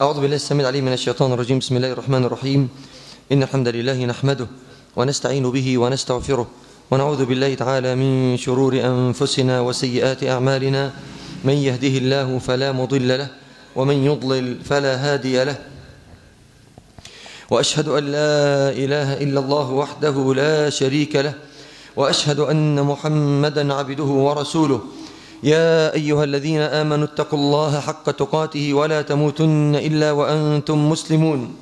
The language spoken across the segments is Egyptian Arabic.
أعوذ بالله السميع العليم من الشيطان الرجيم بسم الله الرحمن الرحيم إن الحمد لله نحمده ونستعين به ونستغفره ونعوذ بالله تعالى من شرور أنفسنا وسيئات أعمالنا من يهده الله فلا مضل له ومن يضلل فلا هادي له وأشهد أن لا إله إلا الله وحده لا شريك له وأشهد أن محمدا عبده ورسوله يا أيها الذين آمنوا اتقوا الله حق تقاته ولا تموتن إلا وأنتم مسلمون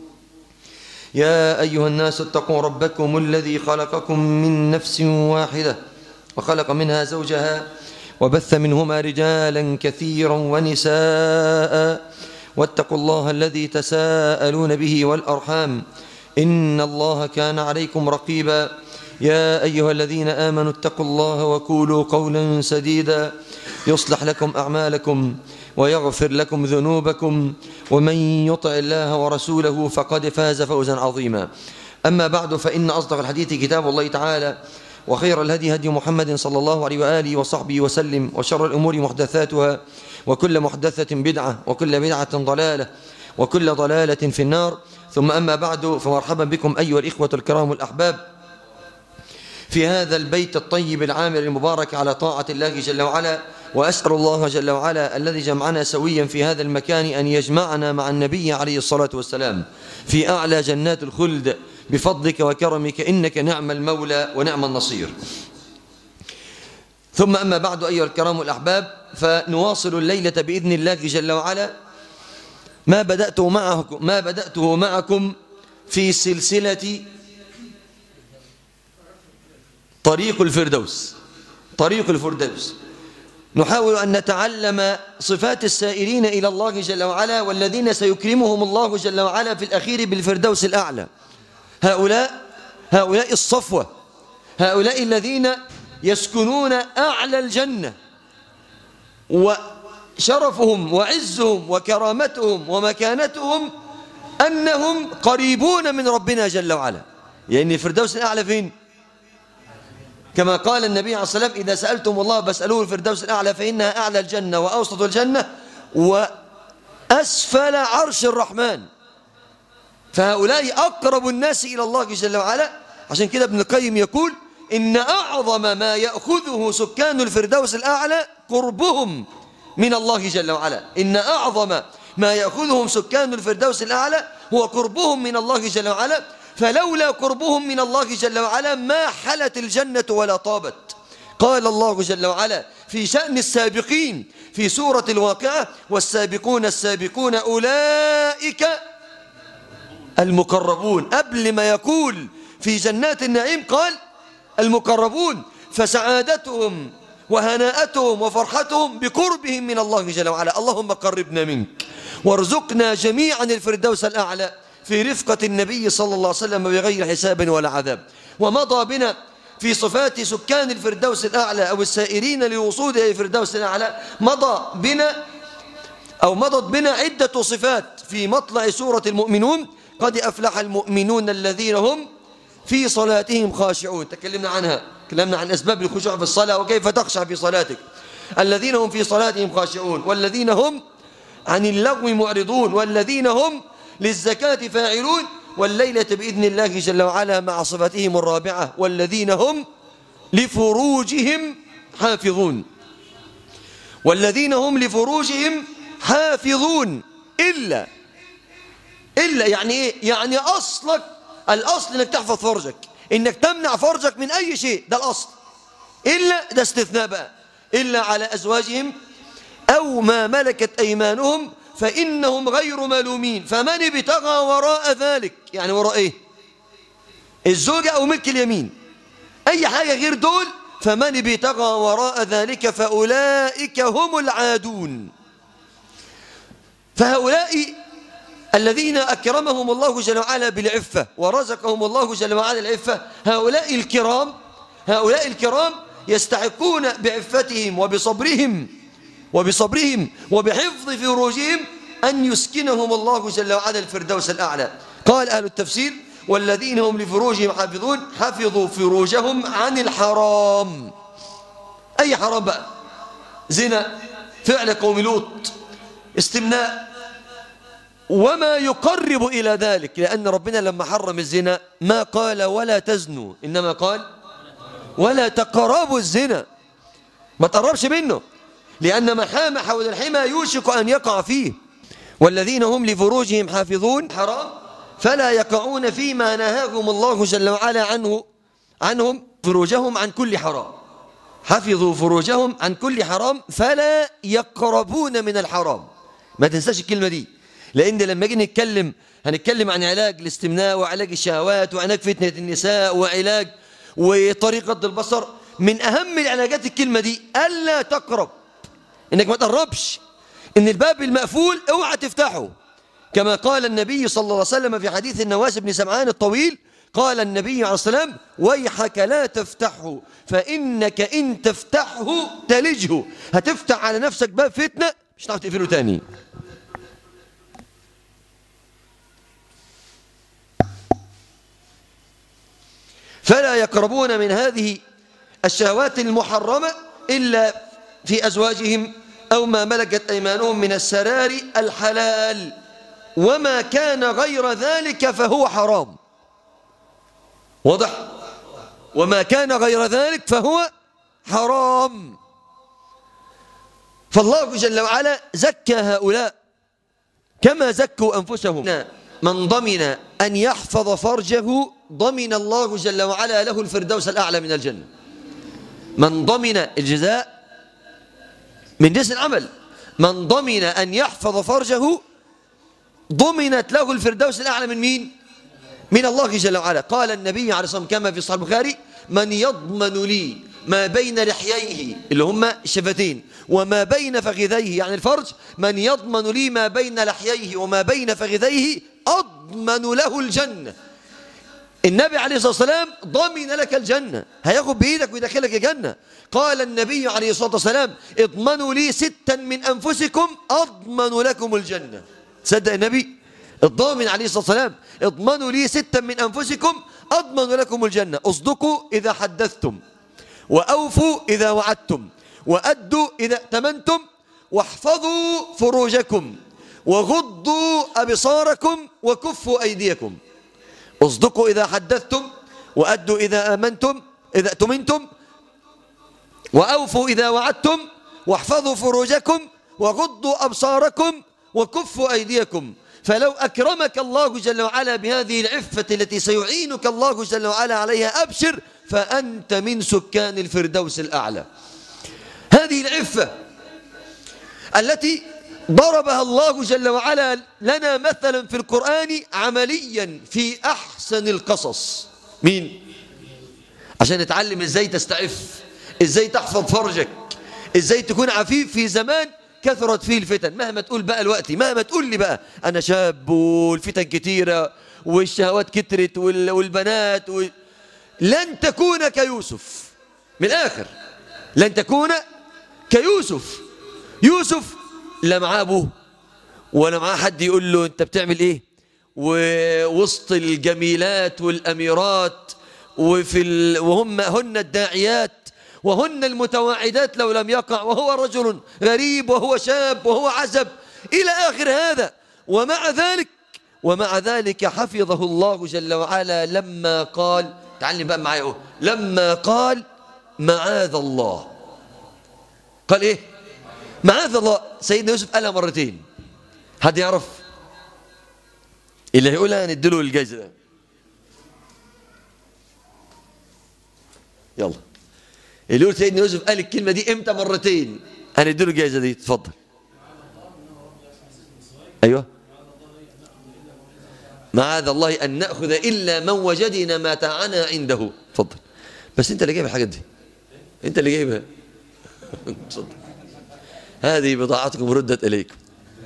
يا أيها الناس اتقوا ربكم الذي خلقكم من نفس واحدة وخلق منها زوجها وبث منهما رجالا كثيرا ونساء واتقوا الله الذي تساءلون به والأرحام إن الله كان عليكم رقيبا يا أيها الذين آمنوا اتقوا الله وقولوا قولا سديدا يصلح لكم أعمالكم ويغفر لكم ذنوبكم ومن يطع الله ورسوله فقد فاز فوزا عظيما أما بعد فإن أصدق الحديث كتاب الله تعالى وخير الهدي هدي محمد صلى الله عليه وآله وصحبه وسلم وشر الأمور محدثاتها وكل محدثة بدعة وكل بدعة ضلالة وكل ضلالة في النار ثم أما بعد فمرحبا بكم أيها الإخوة الكرام الأحباب في هذا البيت الطيب العامر المبارك على طاعة الله جل وعلا وأسأل الله جل وعلا الذي جمعنا سويا في هذا المكان أن يجمعنا مع النبي عليه الصلاة والسلام في أعلى جنات الخلد بفضلك وكرمك إنك نعم المولى ونعم النصير ثم أما بعد أيها الكرام الأحباب فنواصل الليلة بإذن الله جل وعلا ما بدأته معكم ما بدأته معكم في سلسلة طريق الفردوس طريق الفردوس نحاول أن نتعلم صفات السائرين إلى الله جل وعلا والذين سيكرمهم الله جل وعلا في الأخير بالفردوس الأعلى هؤلاء هؤلاء الصفوة هؤلاء الذين يسكنون أعلى الجنة وشرفهم وعزهم وكرامتهم ومكانتهم أنهم قريبون من ربنا جل وعلا يعني الفردوس الأعلى فين؟ كما قال النبي عليه الصلاة والسلام إذا سألتم الله فاسألوه الفردوس الأعلى فإنها أعلى الجنة وأوسط الجنة وأسفل عرش الرحمن فهؤلاء أقرب الناس إلى الله جل وعلا عشان كده ابن القيم يقول إن أعظم ما يأخذه سكان الفردوس الأعلى قربهم من الله جل وعلا إن أعظم ما يأخذهم سكان الفردوس الأعلى هو قربهم من الله جل وعلا فلولا قربهم من الله جل وعلا ما حلت الجنة ولا طابت قال الله جل وعلا في شأن السابقين في سورة الواقعة والسابقون السابقون أولئك المقربون قبل ما يقول في جنات النعيم قال المقربون فسعادتهم وهناءتهم وفرحتهم بقربهم من الله جل وعلا اللهم قربنا منك وارزقنا جميعا الفردوس الأعلى في رفقة النبي صلى الله عليه وسلم بغير حساب ولا عذاب ومضى بنا في صفات سكان الفردوس الأعلى أو السائرين لوصول إلى الفردوس الأعلى مضى بنا أو مضت بنا عدة صفات في مطلع سورة المؤمنون قد أفلح المؤمنون الذين هم في صلاتهم خاشعون تكلمنا عنها تكلمنا عن أسباب الخشوع في الصلاة وكيف تخشع في صلاتك الذين هم في صلاتهم خاشعون والذين هم عن اللغو معرضون والذين هم للزكاة فاعلون والليلة بإذن الله جل وعلا مع صفاتهم الرابعة والذين هم لفروجهم حافظون والذين هم لفروجهم حافظون إلا إلا يعني إيه؟ يعني أصلك الأصل إنك تحفظ فرجك إنك تمنع فرجك من أي شيء ده الأصل إلا ده استثناء بقى إلا على أزواجهم أو ما ملكت أيمانهم فإنهم غير ملومين فمن ابتغى وراء ذلك يعني وراء إيه الزوجة أو ملك اليمين أي حاجة غير دول فمن ابتغى وراء ذلك فأولئك هم العادون فهؤلاء الذين أكرمهم الله جل وعلا بالعفة ورزقهم الله جل وعلا العفة هؤلاء الكرام هؤلاء الكرام يستحقون بعفتهم وبصبرهم وبصبرهم وبحفظ فروجهم أن يسكنهم الله جل وعلا الفردوس الأعلى قال أهل التفسير والذين هم لفروجهم حافظون حفظوا فروجهم عن الحرام أي حرام بقى زنا فعل قوم لوط استمناء وما يقرب إلى ذلك لأن ربنا لما حرم الزنا ما قال ولا تزنوا إنما قال ولا تقربوا الزنا ما تقربش منه لأن محام حول الحمى يوشك أن يقع فيه والذين هم لفروجهم حافظون حرام فلا يقعون فيما نهاهم الله جل وعلا عنه عنهم فروجهم عن كل حرام حفظوا فروجهم عن كل حرام فلا يقربون من الحرام ما تنساش الكلمة دي لأن لما نيجي نتكلم هنتكلم عن علاج الاستمناء وعلاج الشهوات وعلاج فتنة النساء وعلاج وطريقة غض البصر من أهم العلاجات الكلمة دي ألا تقرب إنك ما تقربش إن الباب المقفول اوعى تفتحه كما قال النبي صلى الله عليه وسلم في حديث النواس بن سمعان الطويل قال النبي عليه السلام ويحك لا تفتحه فإنك إن تفتحه تلجه هتفتح على نفسك باب فتنة مش هتعرف تقفله تاني فلا يقربون من هذه الشهوات المحرمة إلا في أزواجهم أو ما ملكت أيمانهم من السرار الحلال وما كان غير ذلك فهو حرام واضح وما كان غير ذلك فهو حرام فالله جل وعلا زكى هؤلاء كما زكوا أنفسهم من ضمن أن يحفظ فرجه ضمن الله جل وعلا له الفردوس الأعلى من الجنة من ضمن الجزاء من جنس العمل من ضمن أن يحفظ فرجه ضمنت له الفردوس الأعلى من مين؟ من الله جل وعلا قال النبي عليه الصلاة والسلام كما في صحيح البخاري من يضمن لي ما بين لحييه اللي هم الشفتين وما بين فخذيه يعني الفرج من يضمن لي ما بين لحييه وما بين فخذيه أضمن له الجنة النبي عليه الصلاة والسلام ضمن لك الجنة هياخد بإيدك ويدخلك الجنة قال النبي عليه الصلاة والسلام اضمنوا لي ستا من أنفسكم أضمن لكم الجنة تصدق النبي الضامن عليه الصلاة والسلام اضمنوا لي ستا من أنفسكم أضمن لكم الجنة اصدقوا إذا حدثتم وأوفوا إذا وعدتم وأدوا إذا ائتمنتم واحفظوا فروجكم وغضوا أبصاركم وكفوا أيديكم اصدقوا إذا حدثتم وأدوا إذا آمنتم إذا اؤتمنتم وأوفوا إذا وعدتم واحفظوا فروجكم وغضوا أبصاركم وكفوا أيديكم فلو أكرمك الله جل وعلا بهذه العفة التي سيعينك الله جل وعلا عليها أبشر فأنت من سكان الفردوس الأعلى هذه العفة التي ضربها الله جل وعلا لنا مثلا في القرآن عمليا في أحسن القصص مين؟ عشان نتعلم ازاي تستعف ازاي تحفظ فرجك ازاي تكون عفيف في زمان كثرت فيه الفتن مهما تقول بقى الوقت مهما تقول لي بقى أنا شاب والفتن كتيرة والشهوات كترت والبنات وال... لن تكون كيوسف من الآخر لن تكون كيوسف يوسف لا معاه أبوه ولا معاه حد يقول له أنت بتعمل إيه ووسط الجميلات والأميرات وفي ال... وهم هن الداعيات وهن المتواعدات لو لم يقع وهو رجل غريب وهو شاب وهو عزب إلى آخر هذا ومع ذلك ومع ذلك حفظه الله جل وعلا لما قال تعلم بقى معايا لما قال معاذ الله قال ايه معاذ الله سيدنا يوسف قالها مرتين حد يعرف اللي هيقولها نديله الجايزه ده يلا اللي يقول سيدنا يوسف قال الكلمه دي امتى مرتين هنديله الجايزه دي اتفضل ايوه معاذ الله ان ناخذ الا من وجدنا متاعنا عنده اتفضل بس انت اللي جايب الحاجات دي انت اللي جايبها اتفضل هذه بضاعتكم ردت اليكم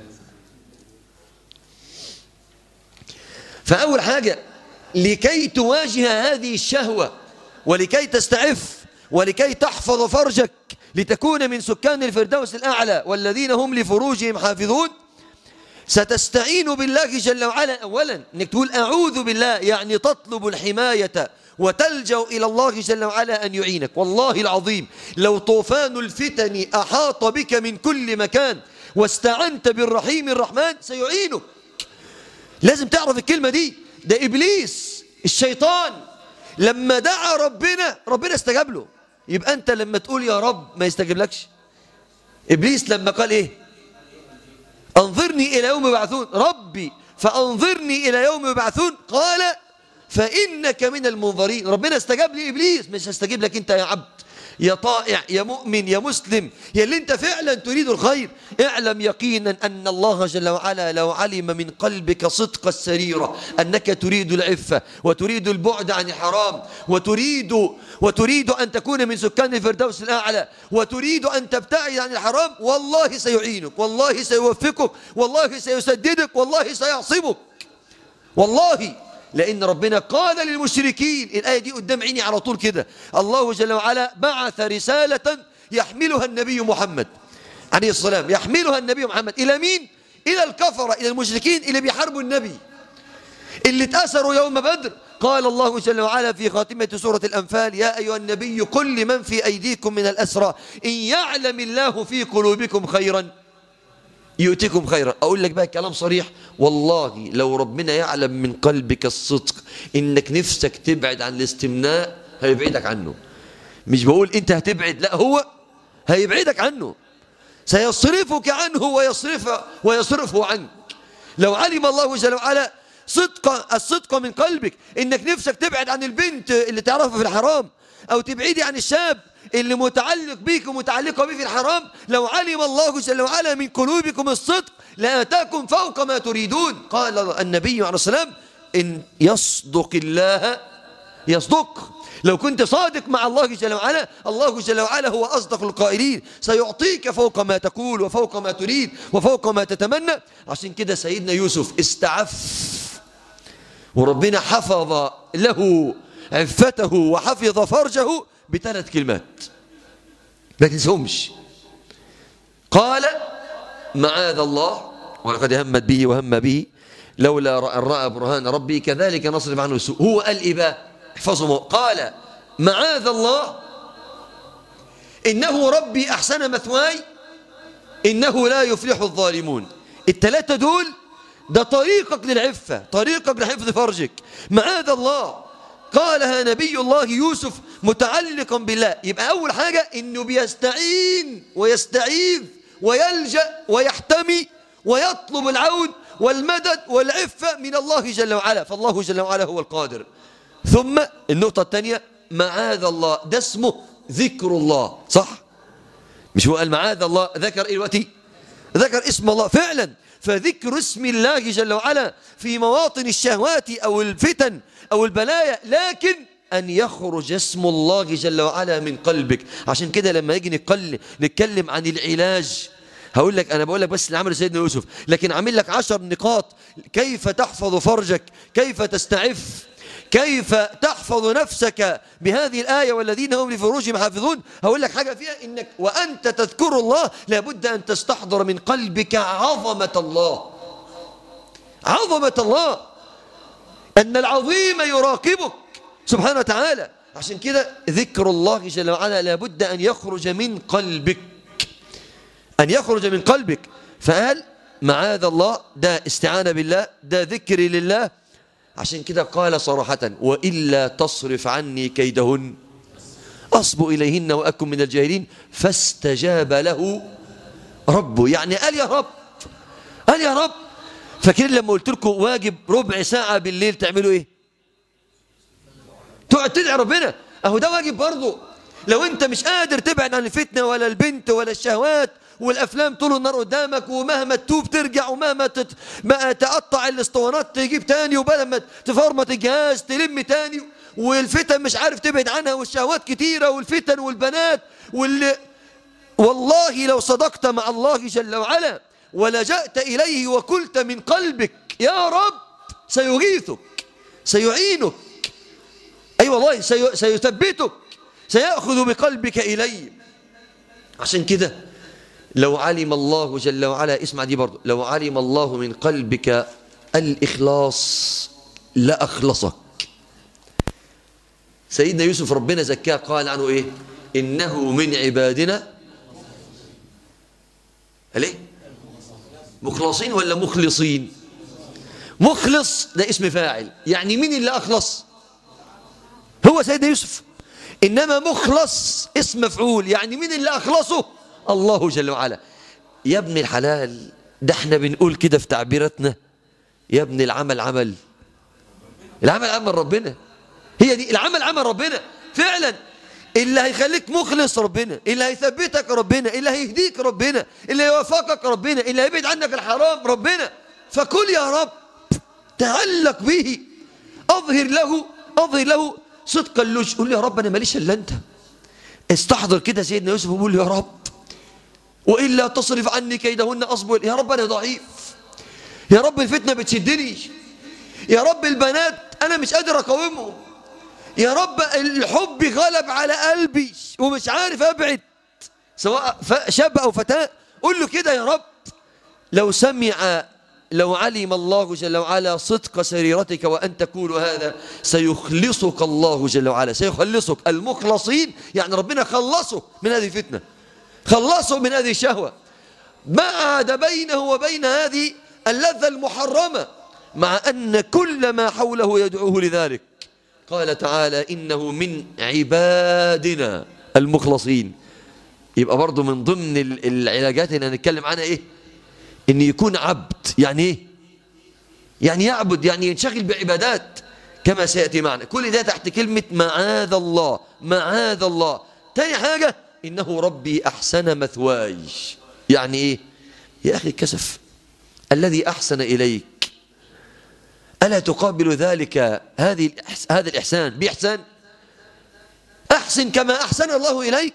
فاول حاجه لكي تواجه هذه الشهوه ولكي تستعف ولكي تحفظ فرجك لتكون من سكان الفردوس الأعلى والذين هم لفروجهم حافظون ستستعين بالله جل وعلا أولا أنك تقول أعوذ بالله يعني تطلب الحماية وتلجأ إلى الله جل وعلا أن يعينك والله العظيم لو طوفان الفتن أحاط بك من كل مكان واستعنت بالرحيم الرحمن سيعينك لازم تعرف الكلمة دي ده إبليس الشيطان لما دعا ربنا ربنا استجاب له يبقى أنت لما تقول يا رب ما يستجيبلكش إبليس لما قال إيه أنظرني إلى يوم يبعثون ربي فأنظرني إلى يوم يبعثون قال فإنك من المنظرين ربنا استجاب لإبليس مش هستجيب لك أنت يا عبد يا طائع يا مؤمن يا مسلم يا اللي انت فعلا تريد الخير اعلم يقينا أن الله جل وعلا لو علم من قلبك صدق السريرة أنك تريد العفة وتريد البعد عن الحرام وتريد وتريد أن تكون من سكان الفردوس الأعلى وتريد أن تبتعد عن الحرام والله سيعينك والله سيوفقك والله سيسددك والله سيعصمك والله لأن ربنا قال للمشركين الآية دي قدام عيني على طول كده الله جل وعلا بعث رسالة يحملها النبي محمد عليه السلام يحملها النبي محمد إلى مين؟ إلى الكفرة إلى المشركين اللي بيحاربوا النبي اللي اتأثروا يوم بدر قال الله جل وعلا في خاتمة سورة الأنفال يا أيها النبي قل لمن في أيديكم من الأسرى إن يعلم الله في قلوبكم خيرا يؤتكم خيرا أقول لك بقى كلام صريح والله لو ربنا يعلم من قلبك الصدق إنك نفسك تبعد عن الاستمناء هيبعدك عنه مش بقول أنت هتبعد لا هو هيبعدك عنه سيصرفك عنه ويصرف ويصرفه عنك لو علم الله جل وعلا صدق الصدق من قلبك انك نفسك تبعد عن البنت اللي تعرفها في الحرام او تبعدي عن الشاب اللي متعلق بيك ومتعلقة بيه في الحرام لو علم الله جل وعلا من قلوبكم الصدق لآتاكم فوق ما تريدون قال النبي عليه السلام إن يصدق الله يصدق لو كنت صادق مع الله جل وعلا الله جل وعلا هو أصدق القائلين سيعطيك فوق ما تقول وفوق ما تريد وفوق ما تتمنى عشان كده سيدنا يوسف استعف وربنا حفظ له عفته وحفظ فرجه بثلاث كلمات ما تنسهمش قال معاذ الله ولقد همت به وهم به لولا أن رأى برهان ربي كذلك نصرف عنه السوء هو قال إيه بقى احفظوا قال معاذ الله إنه ربي أحسن مثواي إنه لا يفلح الظالمون الثلاثة دول ده طريقك للعفة طريقك لحفظ فرجك معاذ الله قالها نبي الله يوسف متعلقا بالله يبقى أول حاجة إنه بيستعين ويستعيذ ويلجأ ويحتمي ويطلب العون والمدد والعفة من الله جل وعلا فالله جل وعلا هو القادر ثم النقطة الثانية معاذ الله ده اسمه ذكر الله صح مش هو قال معاذ الله ذكر ايه دلوقتي ذكر اسم الله فعلا فذكر اسم الله جل وعلا في مواطن الشهوات أو الفتن أو البلايا لكن أن يخرج اسم الله جل وعلا من قلبك عشان كده لما يجي نتكلم, نتكلم عن العلاج هقول لك أنا بقول لك بس اللي عمله سيدنا يوسف لكن عامل لك عشر نقاط كيف تحفظ فرجك كيف تستعف كيف تحفظ نفسك بهذه الآية والذين هم لفروجهم حافظون هقول لك حاجة فيها إنك وأنت تذكر الله لابد أن تستحضر من قلبك عظمة الله عظمة الله أن العظيم يراقبك سبحانه وتعالى عشان كده ذكر الله جل وعلا لابد أن يخرج من قلبك أن يخرج من قلبك فقال معاذ الله ده استعانة بالله ده ذكر لله عشان كده قال صراحة وإلا تصرف عني كيدهن أصب إليهن وأكن من الجاهلين فاستجاب له ربه يعني قال يا رب قال يا رب فاكرين لما قلت لكم واجب ربع ساعة بالليل تعملوا ايه تقعد تدعي ربنا اهو ده واجب برضه لو انت مش قادر تبعد عن الفتنة ولا البنت ولا الشهوات والافلام طول النهار قدامك ومهما تتوب ترجع ومهما تت... ما تقطع الاسطوانات تجيب تاني وبدل ما تفرمط الجهاز تلم تاني والفتن مش عارف تبعد عنها والشهوات كتيرة والفتن والبنات وال... والله لو صدقت مع الله جل وعلا ولجأت إليه وقلت من قلبك يا رب سيغيثك سيعينك أي أيوة والله سي... سيثبتك سيأخذ بقلبك إليه عشان كده لو علم الله جل وعلا اسمع دي برضو لو علم الله من قلبك الإخلاص لأخلصك سيدنا يوسف ربنا زكاه قال عنه إيه إنه من عبادنا ليه مخلصين ولا مخلصين مخلص ده اسم فاعل يعني مين اللي أخلص هو سيدنا يوسف إنما مخلص اسم مفعول يعني مين اللي أخلصه الله جل وعلا يا ابن الحلال ده احنا بنقول كده في تعبيراتنا يا ابن العمل عمل العمل عمل ربنا هي دي العمل عمل ربنا فعلا اللي هيخليك مخلص ربنا اللي هيثبتك ربنا اللي هيهديك ربنا اللي هيوفقك ربنا اللي هيبعد عنك الحرام ربنا فكل يا رب تعلق به أظهر له أظهر له صدق اللجء قول يا رب أنا ماليش إلا أنت استحضر كده سيدنا يوسف وقول يا رب وإلا تصرف عني كيدهن أصبر يا رب أنا ضعيف يا رب الفتنة بتشدني يا رب البنات أنا مش قادر أقاومهم يا رب الحب غلب على قلبي ومش عارف أبعد سواء شاب أو فتاة قول له كده يا رب لو سمع لو علم الله جل وعلا صدق سريرتك وأن تقول هذا سيخلصك الله جل وعلا سيخلصك المخلصين يعني ربنا خلصه من هذه الفتنة خلصه من هذه الشهوة ما عاد بينه وبين هذه اللذة المحرمة مع أن كل ما حوله يدعوه لذلك قال تعالى إنه من عبادنا المخلصين يبقى برضو من ضمن العلاجات اللي هنتكلم عنها إيه إن يكون عبد يعني إيه يعني يعبد يعني ينشغل بعبادات كما سيأتي معنا كل ده تحت كلمة معاذ الله معاذ الله تاني حاجة إنه ربي أحسن مثواي يعني إيه يا أخي الكسف الذي أحسن إليك ألا تقابل ذلك هذه هذا الإحسان بإحسان أحسن كما أحسن الله إليك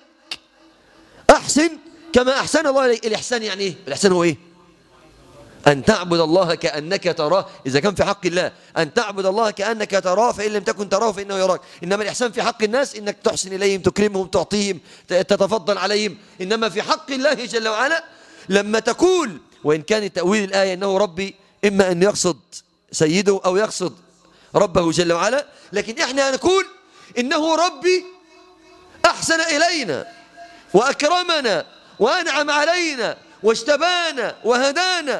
أحسن كما أحسن الله إليك الإحسان يعني إيه الإحسان هو إيه أن تعبد الله كأنك تراه إذا كان في حق الله أن تعبد الله كأنك تراه فإن لم تكن تراه فإنه يراك إنما الإحسان في حق الناس إنك تحسن إليهم تكرمهم تعطيهم تتفضل عليهم إنما في حق الله جل وعلا لما تقول وإن كان تأويل الآية أنه ربي إما أن يقصد سيده أو يقصد ربه جل وعلا لكن إحنا نقول إنه ربي أحسن إلينا وأكرمنا وأنعم علينا واجتبانا وهدانا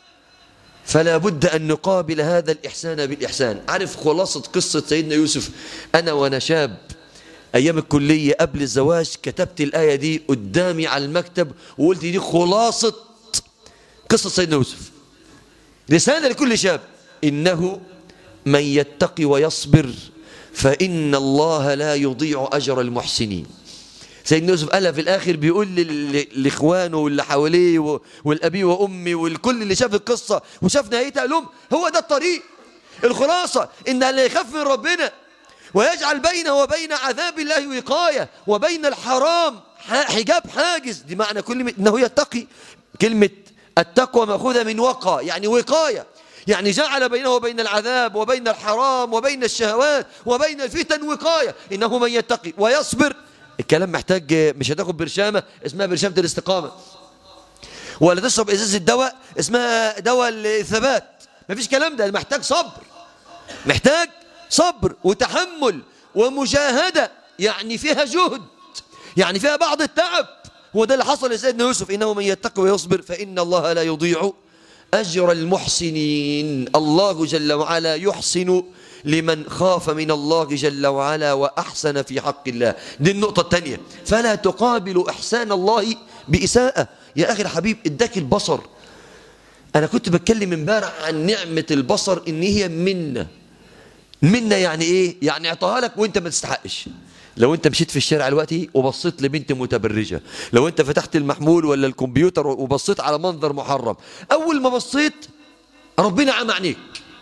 فلا بد أن نقابل هذا الإحسان بالإحسان عارف خلاصة قصة سيدنا يوسف أنا وأنا شاب أيام الكلية قبل الزواج كتبت الآية دي قدامي على المكتب وقلت دي خلاصة قصة سيدنا يوسف رسالة لكل شاب إنه من يتقي ويصبر فإن الله لا يضيع أجر المحسنين سيدنا يوسف قالها في الآخر بيقول لإخوانه واللي حواليه والأبي وأمي والكل اللي شاف القصة وشاف نهايتها لهم هو ده الطريق الخلاصة إن اللي يخاف من ربنا ويجعل بينه وبين عذاب الله وقاية وبين الحرام حجاب حاجز دي معنى كل إنه يتقي كلمة التقوى مأخوذة من وقى يعني وقاية يعني جعل بينه وبين العذاب وبين الحرام وبين الشهوات وبين الفتن وقاية إنه من يتقي ويصبر الكلام محتاج مش هتاخد برشامة اسمها برشامة الاستقامة ولا تشرب ازازة دواء اسمها دواء الثبات مفيش كلام ده محتاج صبر محتاج صبر وتحمل ومجاهدة يعني فيها جهد يعني فيها بعض التعب هو ده اللي حصل لسيدنا يوسف إنه من يتقي ويصبر فإن الله لا يضيع أجر المحسنين الله جل وعلا يحسن لمن خاف من الله جل وعلا وأحسن في حق الله دي النقطة الثانية فلا تقابل إحسان الله بإساءة يا أخي الحبيب اداك البصر أنا كنت بتكلم امبارح عن نعمة البصر إن هي منة منة يعني إيه؟ يعني اعطاها لك وإنت ما تستحقش لو انت مشيت في الشارع دلوقتي وبصيت لبنت متبرجة لو انت فتحت المحمول ولا الكمبيوتر وبصيت على منظر محرم اول ما بصيت ربنا عمى عينيك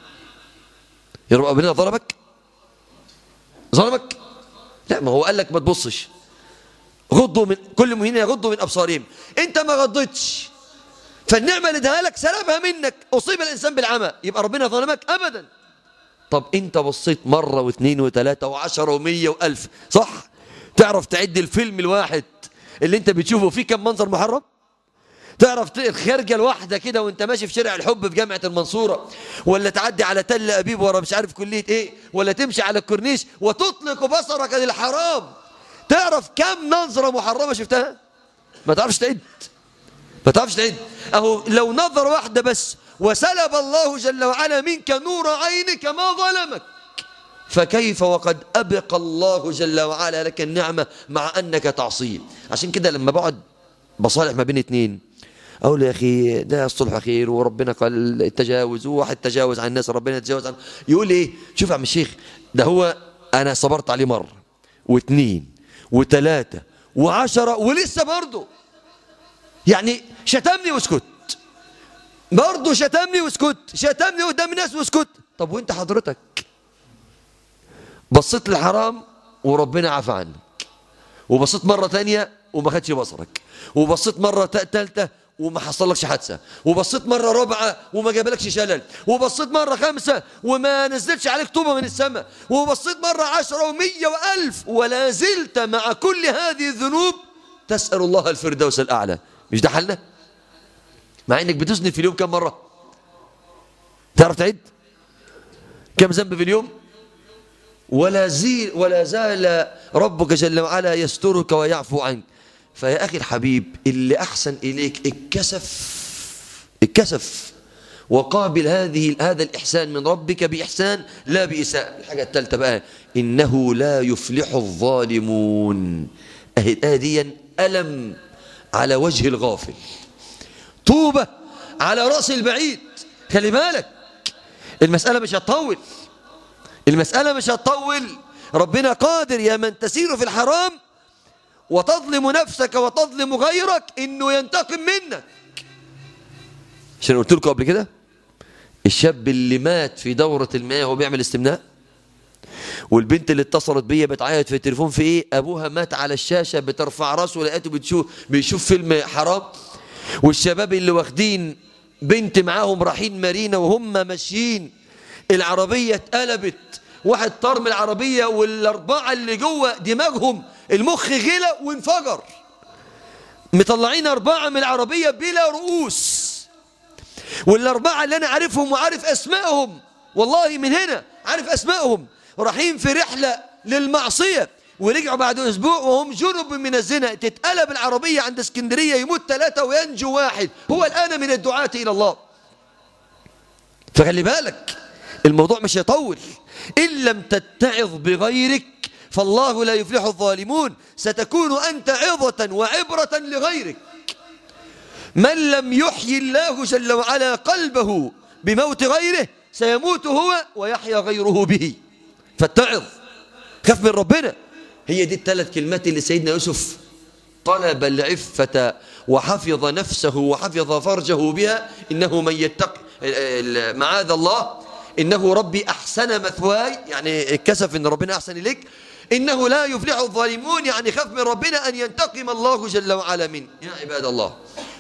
يا رب ربنا ظلمك ظلمك لا ما هو قال لك ما تبصش غضوا من كل مهين يغضوا من ابصارهم انت ما غضيتش فالنعمه اللي اداها لك سلبها منك اصيب الانسان بالعمى يبقى ربنا ظلمك ابدا طب انت بصيت مرة واثنين وثلاثة وعشرة ومية والف صح تعرف تعد الفيلم الواحد اللي انت بتشوفه فيه كم منظر محرم تعرف الخارجة الواحدة كده وانت ماشي في شارع الحب في جامعة المنصورة ولا تعدي على تل أبيب ورا مش عارف كلية ايه ولا تمشي على الكورنيش وتطلق بصرك للحرام تعرف كم نظرة محرمة شفتها ما تعرفش تعد ما تعرفش تعد اهو لو نظرة واحدة بس وسلب الله جل وعلا منك نور عينك ما ظلمك فكيف وقد أبقى الله جل وعلا لك النعمة مع أنك تعصيه عشان كده لما بقعد بصالح ما بين اتنين أقول يا أخي ده الصلح خير وربنا قال التجاوز وواحد تجاوز عن الناس ربنا يتجاوز عن يقول إيه شوف يا عم الشيخ ده هو أنا صبرت عليه مرة واثنين وثلاثة وعشرة ولسه برضه يعني شتمني واسكت برضه شتمني واسكت شتمني قدام الناس واسكت طب وانت حضرتك بصيت للحرام وربنا عفى عنك وبصيت مرة تانية وما خدش بصرك وبصيت مرة تالتة وما حصلكش حادثة وبصيت مرة رابعة وما جابلكش شلل وبصيت مرة خمسة وما نزلتش عليك طوبة من السماء وبصيت مرة عشرة ومية وألف ولا زلت مع كل هذه الذنوب تسأل الله الفردوس الأعلى مش ده حلنا مع انك بتذنب في اليوم كم مرة تعرف تعد كم ذنب في اليوم ولا زيل ولا زال ربك جل وعلا يسترك ويعفو عنك فيا أخي الحبيب اللي أحسن إليك اتكسف اتكسف وقابل هذه هذا الإحسان من ربك بإحسان لا بإساءة الحاجة الثالثة بقى إنه لا يفلح الظالمون أهديا ألم على وجه الغافل طوبة على رأس البعيد خلي بالك المسألة مش هتطول المسألة مش هتطول ربنا قادر يا من تسير في الحرام وتظلم نفسك وتظلم غيرك انه ينتقم منك عشان قلت لكم قبل كده الشاب اللي مات في دورة المياه وهو بيعمل استمناء والبنت اللي اتصلت بيا بتعيط في التليفون في ايه ابوها مات على الشاشة بترفع راسه لقيته بتشوف بيشوف فيلم حرام والشباب اللي واخدين بنت معاهم رايحين مارينا وهم ماشيين العربية اتقلبت واحد طار من العربية والأربعة اللي جوه دماغهم المخ غلى وانفجر مطلعين أربعة من العربية بلا رؤوس والأربعة اللي أنا عارفهم وعارف أسمائهم والله من هنا عارف أسمائهم رايحين في رحلة للمعصية ورجعوا بعد أسبوع وهم جنب من الزنا تتقلب العربية عند اسكندرية يموت ثلاثة وينجو واحد هو الآن من الدعاة إلى الله فخلي بالك الموضوع مش يطول إن لم تتعظ بغيرك فالله لا يفلح الظالمون ستكون أنت عظة وعبرة لغيرك من لم يحيي الله جل وعلا قلبه بموت غيره سيموت هو ويحيا غيره به فاتعظ خف من ربنا هي دي الثلاث كلمات اللي سيدنا يوسف طلب العفة وحفظ نفسه وحفظ فرجه بها إنه من يتق معاذ الله إنه ربي أحسن مثواي يعني كسف إن ربنا أحسن إليك إنه لا يفلح الظالمون يعني خف من ربنا أن ينتقم الله جل وعلا منه يا عباد الله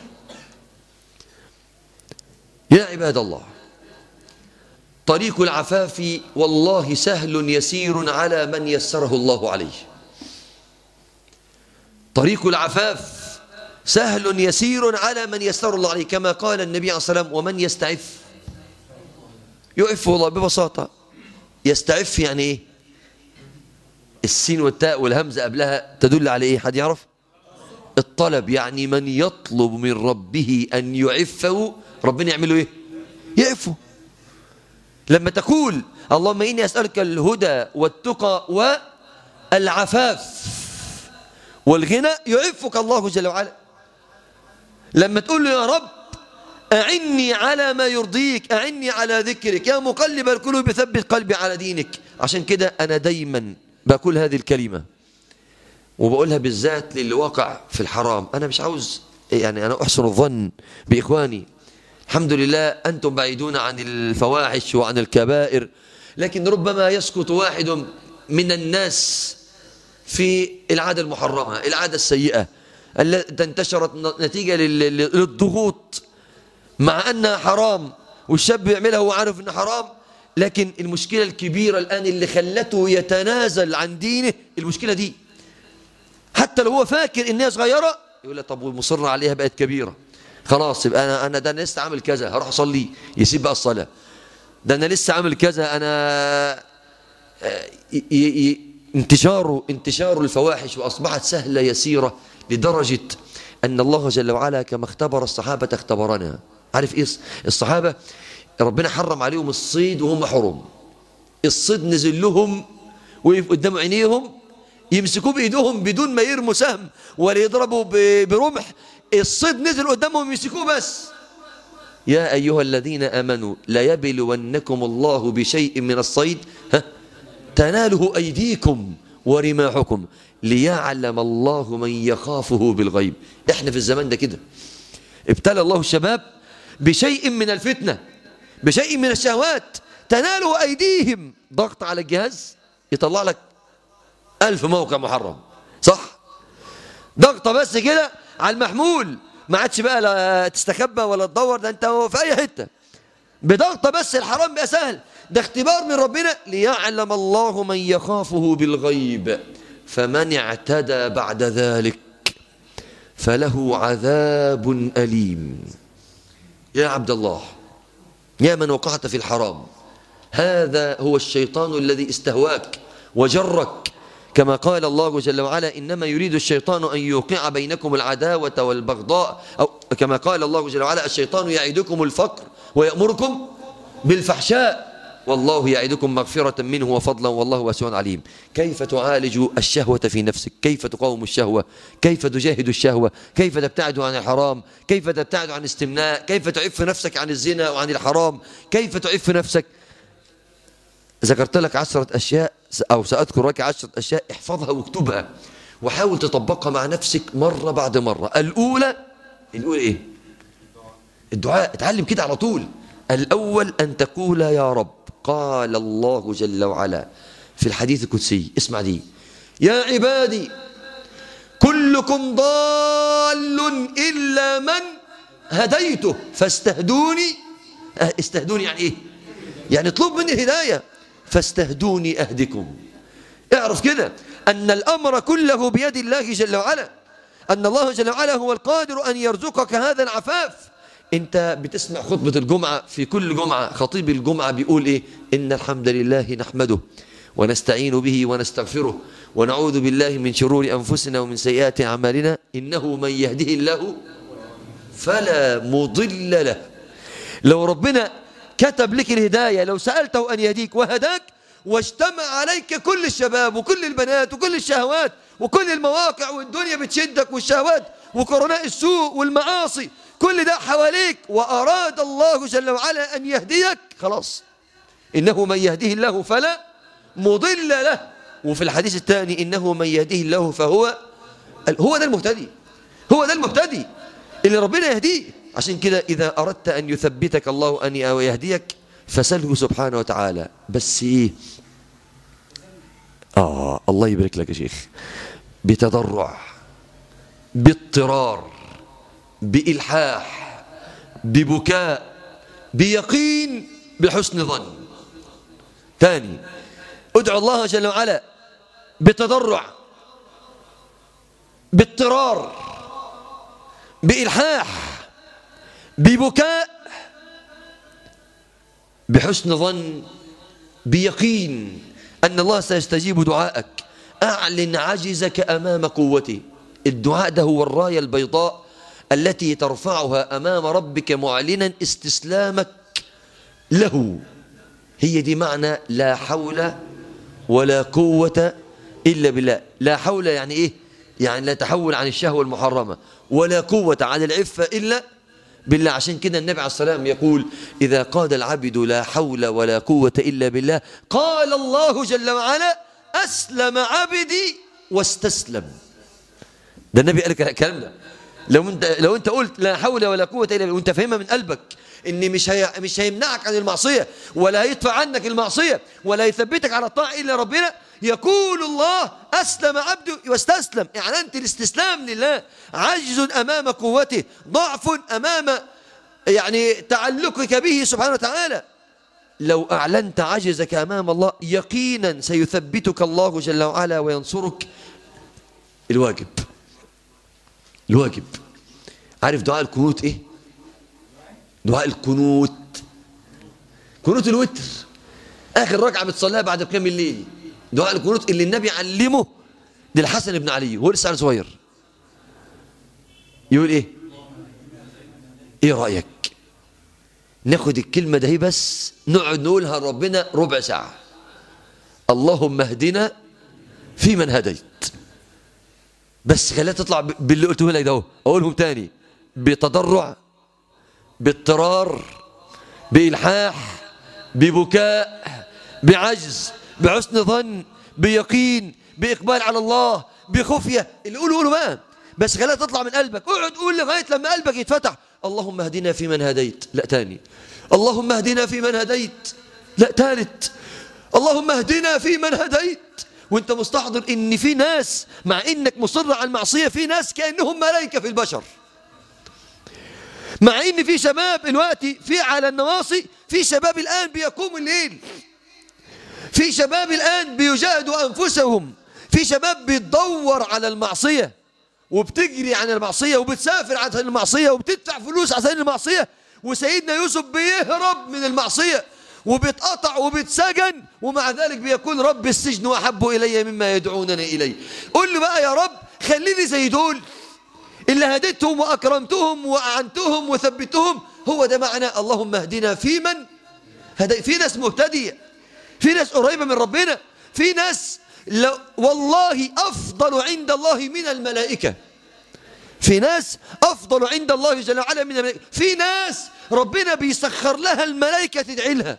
يا عباد الله طريق العفاف والله سهل يسير على من يسره الله عليه طريق العفاف سهل يسير على من يسر الله عليه كما قال النبي عليه الصلاة والسلام ومن يستعف يعفه الله ببساطة يستعف يعني ايه السين والتاء والهمزة قبلها تدل على ايه حد يعرف الطلب يعني من يطلب من ربه أن يعفه ربنا يعمله ايه يعفه لما تقول اللهم إني أسألك الهدى والتقى والعفاف والغنى يعفك الله جل وعلا لما تقول له يا رب أعني على ما يرضيك أعني على ذكرك يا مقلب القلوب ثبت قلبي على دينك عشان كده أنا دايما بقول هذه الكلمة وبقولها بالذات للي واقع في الحرام أنا مش عاوز يعني أنا أحسن الظن بإخواني الحمد لله أنتم بعيدون عن الفواحش وعن الكبائر لكن ربما يسكت واحد من الناس في العادة المحرمة العادة السيئة التي انتشرت نتيجة للضغوط مع أنها حرام والشاب يعملها وهو عارف أنها حرام لكن المشكلة الكبيرة الآن اللي خلته يتنازل عن دينه المشكلة دي حتى لو هو فاكر إنها صغيرة يقول لك طب ومصر عليها بقت كبيرة خلاص يبقى أنا أنا ده أنا لسه عامل كذا هروح أصلي يسيب بقى الصلاة ده أنا لسه عامل كذا أنا ي ي انتشاره انتشار الفواحش وأصبحت سهلة يسيرة لدرجة أن الله جل وعلا كما اختبر الصحابة اختبرنا عارف ايه الصحابة ربنا حرم عليهم الصيد وهم حرم الصيد نزل لهم وقف قدام عينيهم يمسكوه بايدهم بدون ما يرموا سهم ولا يضربوا برمح الصيد نزل قدامهم يمسكوه بس يا أيها الذين آمنوا ليبلونكم الله بشيء من الصيد ها تناله أيديكم ورماحكم ليعلم الله من يخافه بالغيب احنا في الزمان ده كده ابتلى الله الشباب بشيء من الفتنة بشيء من الشهوات تناله أيديهم ضغط على الجهاز يطلع لك ألف موقع محرم صح ضغطة بس كده على المحمول ما عادش بقى لا تستخبى ولا تدور ده انت في اي حته بضغطه بس الحرام بقى سهل ده اختبار من ربنا ليعلم الله من يخافه بالغيب فمن اعتدى بعد ذلك فله عذاب أليم يا عبد الله يا من وقعت في الحرام هذا هو الشيطان الذي استهواك وجرك كما قال الله جل وعلا إنما يريد الشيطان أن يوقع بينكم العداوة والبغضاء أو كما قال الله جل وعلا الشيطان يعدكم الفقر ويأمركم بالفحشاء والله يعدكم مغفرة منه وفضلا والله واسع عليم كيف تعالج الشهوة في نفسك كيف تقاوم الشهوة كيف تجاهد الشهوة كيف تبتعد عن الحرام كيف تبتعد عن الاستمناء كيف تعف نفسك عن الزنا وعن الحرام كيف تعف نفسك ذكرت لك عشرة أشياء أو سأذكر لك عشرة أشياء احفظها واكتبها وحاول تطبقها مع نفسك مرة بعد مرة الأولى الأولى إيه الدعاء اتعلم كده على طول الأول أن تقول يا رب قال الله جل وعلا في الحديث القدسي اسمع دي يا عبادي كلكم ضال إلا من هديته فاستهدوني استهدوني يعني إيه يعني اطلب مني الهداية فاستهدوني أهدكم اعرف كده أن الأمر كله بيد الله جل وعلا أن الله جل وعلا هو القادر أن يرزقك هذا العفاف أنت بتسمع خطبة الجمعة في كل جمعة خطيب الجمعة بيقول إيه إن الحمد لله نحمده ونستعين به ونستغفره ونعوذ بالله من شرور أنفسنا ومن سيئات أعمالنا إنه من يهده الله فلا مضل له لو ربنا كتب لك الهداية لو سألته أن يهديك وهداك واجتمع عليك كل الشباب وكل البنات وكل الشهوات وكل المواقع والدنيا بتشدك والشهوات وقرناء السوء والمعاصي كل ده حواليك وأراد الله جل وعلا أن يهديك خلاص إنه من يهديه الله فلا مضل له وفي الحديث الثاني إنه من يهديه الله فهو هو ده المهتدي هو ده المهتدي اللي ربنا يهديه عشان كده إذا أردت أن يثبتك الله أن يهديك فسله سبحانه وتعالى بس إيه آه الله يبارك لك يا شيخ بتضرع باضطرار بإلحاح ببكاء بيقين بحسن ظن ثاني ادعو الله جل وعلا بتضرع باضطرار بإلحاح ببكاء بحسن ظن بيقين أن الله سيستجيب دعائك أعلن عجزك أمام قوته الدعاء ده هو الراية البيضاء التي ترفعها أمام ربك معلنا استسلامك له هي دي معنى لا حول ولا قوة إلا بالله لا حول يعني إيه يعني لا تحول عن الشهوة المحرمة ولا قوة عن العفة إلا بالله عشان كده النبي عليه السلام يقول إذا قاد العبد لا حول ولا قوة إلا بالله قال الله جل وعلا أسلم عبدي واستسلم ده النبي قال الكلام ده لو انت لو انت قلت لا حول ولا قوه الا بالله وانت فاهمها من قلبك ان مش هي مش هيمنعك عن المعصيه ولا هيدفع عنك المعصيه ولا يثبتك على الطاعه الا ربنا يقول الله اسلم عبده واستسلم اعلنت الاستسلام لله عجز امام قوته ضعف امام يعني تعلقك به سبحانه وتعالى لو اعلنت عجزك امام الله يقينا سيثبتك الله جل وعلا وينصرك الواجب الواجب عارف دعاء القنوت ايه دعاء القنوت قنوت الوتر اخر ركعه بتصليها بعد قيام الليل دعاء القنوت اللي النبي علمه للحسن بن علي وهو لسه صغير يقول ايه ايه رايك ناخد الكلمة ده هي بس نقعد نقولها لربنا ربع ساعة اللهم اهدنا في من هديت بس خليها تطلع ب- باللي قلته لك ده اهو اقولهم تاني بتضرع باضطرار بإلحاح ببكاء بعجز بحسن ظن بيقين بإقبال على الله بخفية اللي قوله قوله بقى بس خليها تطلع من قلبك اقعد قول لغاية لما قلبك يتفتح اللهم اهدنا في من هديت لا تاني اللهم اهدنا في من هديت لا تالت اللهم اهدنا في من هديت وانت مستحضر ان في ناس مع انك مصر على المعصية في ناس كأنهم ملائكة في البشر مع ان في شباب دلوقتي في على النواصي في شباب الان بيقوموا الليل في شباب الان بيجاهدوا انفسهم في شباب بتدور على المعصيه وبتجري عن المعصيه وبتسافر عشان المعصيه وبتدفع فلوس عشان المعصيه وسيدنا يوسف بيهرب من المعصيه وبيتقطع وبيتسجن ومع ذلك بيقول رب السجن احب الي مما يدعونني اليه قل له بقى يا رب خليني زي دول اللي هديتهم وأكرمتهم وأعنتهم وثبتهم هو ده معنى اللهم اهدنا في من هدي في ناس مهتدية في ناس قريبة من ربنا في ناس لو والله أفضل عند الله من الملائكة في ناس أفضل عند الله جل وعلا من الملائكة في ناس ربنا بيسخر لها الملائكة تدعي لها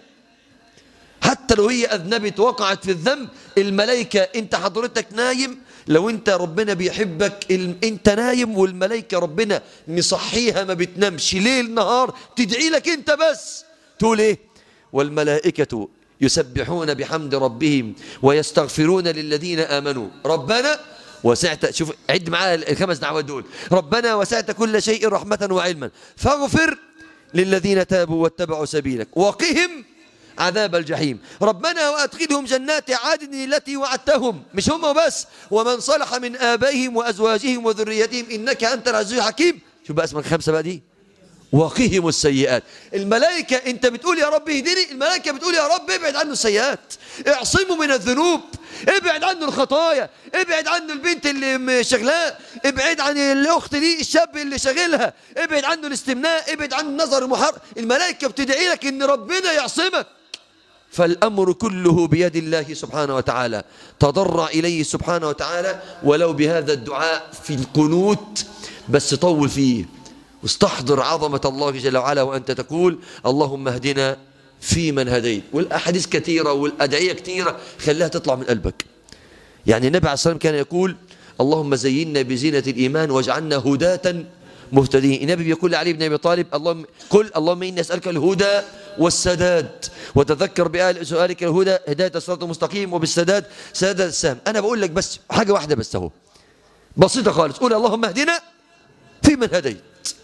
حتى لو هي أذنبت وقعت في الذنب الملائكة أنت حضرتك نايم لو أنت ربنا بيحبك ال- أنت نايم والملائكة ربنا مصحيها ما بتنامش ليل نهار تدعي لك أنت بس تقول إيه والملائكة يسبحون بحمد ربهم ويستغفرون للذين آمنوا ربنا وسعت شوف عد معايا الخمس دعوات دول ربنا وسعت كل شيء رحمة وعلما فاغفر للذين تابوا واتبعوا سبيلك وقهم عذاب الجحيم ربنا وأدخلهم جنات عدن التي وعدتهم مش هم بس ومن صلح من آبائهم وأزواجهم وذريتهم إنك أنت العزيز الحكيم شوف بقى اسمك الخمسة بقى دي وقهم السيئات الملائكة انت بتقول يا رب اهدني الملائكة بتقول يا رب ابعد عنه السيئات اعصمه من الذنوب ابعد عنه الخطايا ابعد عنه البنت اللي م- شغلاه ابعد عن الاخت دي الشاب اللي شاغلها ابعد عنه الاستمناء ابعد عنه النظر المحرم الملائكة بتدعي لك ان ربنا يعصمك فالأمر كله بيد الله سبحانه وتعالى تضرع إليه سبحانه وتعالى ولو بهذا الدعاء في القنوت بس طول فيه واستحضر عظمة الله جل وعلا وأنت تقول اللهم اهدنا في من هديت والأحاديث كثيرة والأدعية كثيرة خليها تطلع من قلبك يعني النبي عليه الصلاة والسلام كان يقول اللهم زينا بزينة الإيمان واجعلنا هداة مهتدين النبي بيقول لعلي بن أبي طالب اللهم قل اللهم إني أسألك الهدى والسداد وتذكر بآل سؤالك الهدى هداية الصراط المستقيم وبالسداد سداد السهم أنا بقول لك بس حاجة واحدة بس أهو بسيطة خالص قول اللهم اهدنا في من هديت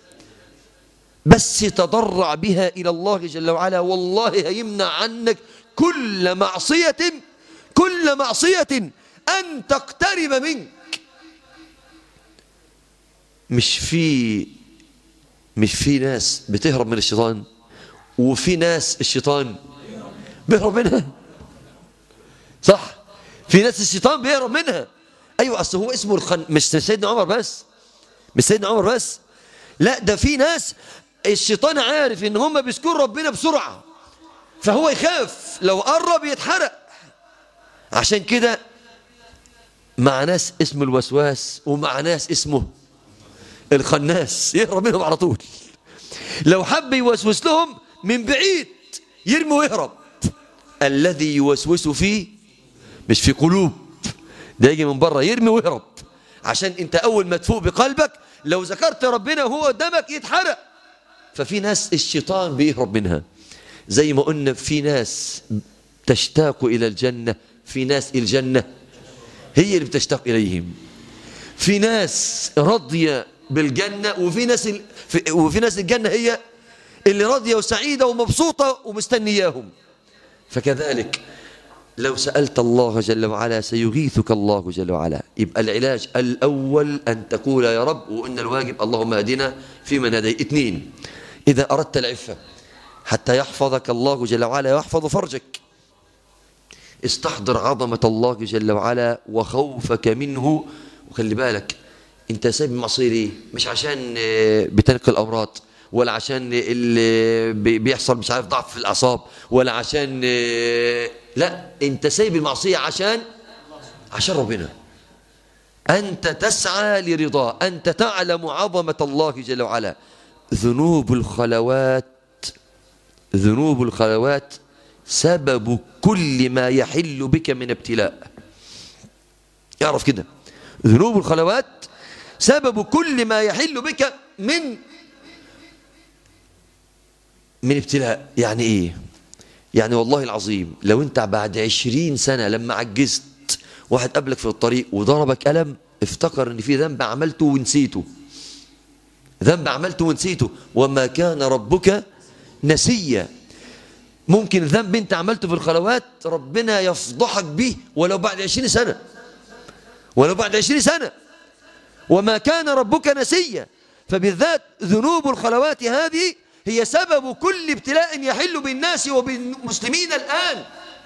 بس تضرع بها إلى الله جل وعلا والله هيمنع عنك كل معصية كل معصية أن تقترب منك مش في مش في ناس بتهرب من الشيطان وفي ناس الشيطان بيهرب منها صح في ناس الشيطان بيهرب منها ايوه اصل هو اسمه الخن مش سيدنا عمر بس مش سيدنا عمر بس لا ده في ناس الشيطان عارف ان هم بيذكروا ربنا بسرعه فهو يخاف لو قرب يتحرق عشان كده مع ناس اسمه الوسواس ومع ناس اسمه الخناس يهرب منهم على طول لو حب يوسوس لهم من بعيد يرمي ويهرب الذي يوسوس فيه مش في قلوب ده يجي من بره يرمي ويهرب عشان انت اول ما تفوق بقلبك لو ذكرت ربنا وهو قدامك يتحرق ففي ناس الشيطان بيهرب منها زي ما قلنا في ناس تشتاق الى الجنه في ناس الجنه هي اللي بتشتاق اليهم في ناس راضيه بالجنه وفي ناس ال... في... وفي ناس الجنه هي اللي راضيه وسعيده ومبسوطه ومستنياهم فكذلك لو سألت الله جل وعلا سيغيثك الله جل وعلا يبقى العلاج الأول أن تقول يا رب وإن الواجب اللهم هدنا في من هدي اثنين إذا أردت العفة حتى يحفظك الله جل وعلا ويحفظ فرجك استحضر عظمة الله جل وعلا وخوفك منه وخلي بالك انت سايب المعصية ليه مش عشان بتنقل الأمراض ولا عشان اللي بي- بيحصل مش عارف ضعف في الاعصاب ولا عشان آه، لا انت سايب المعصيه عشان عشان ربنا انت تسعى لرضاه انت تعلم عظمه الله جل وعلا ذنوب الخلوات ذنوب الخلوات سبب كل ما يحل بك من ابتلاء يعرف كده ذنوب الخلوات سبب كل ما يحل بك من من ابتلاء يعني ايه يعني والله العظيم لو انت بعد عشرين سنة لما عجزت واحد قابلك في الطريق وضربك قلم افتكر ان في ذنب عملته ونسيته ذنب عملته ونسيته وما كان ربك نسيا ممكن ذنب انت عملته في الخلوات ربنا يفضحك به ولو بعد عشرين سنة ولو بعد عشرين سنة وما كان ربك نسيا فبالذات ذنوب الخلوات هذه هي سبب كل ابتلاء يحل بالناس وبالمسلمين الآن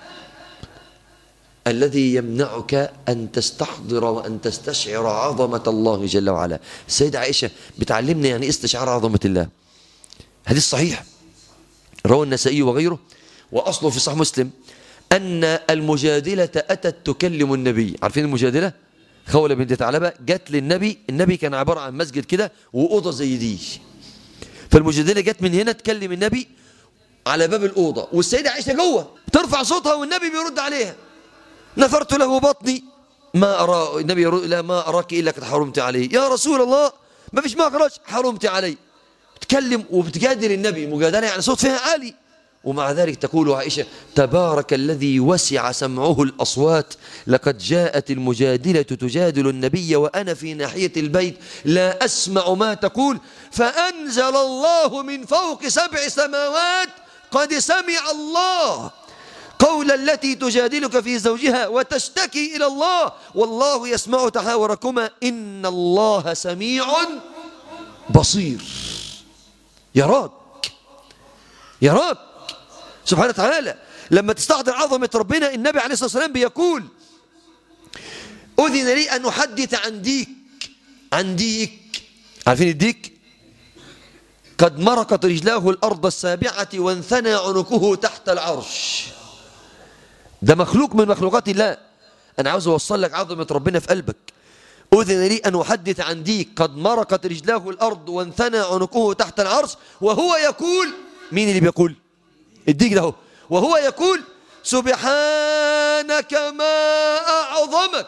الذي يمنعك أن تستحضر وأن تستشعر عظمة الله جل وعلا السيدة عائشة بتعلمنا يعني إيه استشعار عظمة الله حديث صحيح روى النسائي وغيره وأصله في صحيح مسلم أن المجادلة أتت تكلم النبي عارفين المجادلة خولة بنت ثعلبة جت للنبي النبي كان عبارة عن مسجد كده وأوضة زي دي فالمجادلة جت من هنا تكلم النبي على باب الأوضة والسيدة عائشة جوه ترفع صوتها والنبي بيرد عليها نثرت له بطني ما أرى النبي يرد لا ما أراك إلا قد حرمت عليه يا رسول الله ما فيش مخرج حرمت عليه تكلم وبتجادل النبي مجادلة يعني صوت فيها عالي ومع ذلك تقول عائشة تبارك الذي وسع سمعه الأصوات لقد جاءت المجادلة تجادل النبي وأنا في ناحية البيت لا أسمع ما تقول فأنزل الله من فوق سبع سماوات قد سمع الله قول التي تجادلك في زوجها وتشتكي إلى الله والله يسمع تحاوركما إن الله سميع بصير يراك يراك سبحانه وتعالى لما تستحضر عظمة ربنا النبي عليه الصلاة والسلام بيقول أذن لي أن أحدث عن ديك عن ديك عارفين الديك قد مرقت رجلاه الأرض السابعة وانثنى عنقه تحت العرش ده مخلوق من مخلوقات الله أنا عاوز أوصل لك عظمة ربنا في قلبك أذن لي أن أحدث عن ديك قد مرقت رجلاه الأرض وانثنى عنقه تحت العرش وهو يقول مين اللي بيقول الديك ده هو وهو يقول سبحانك ما أعظمك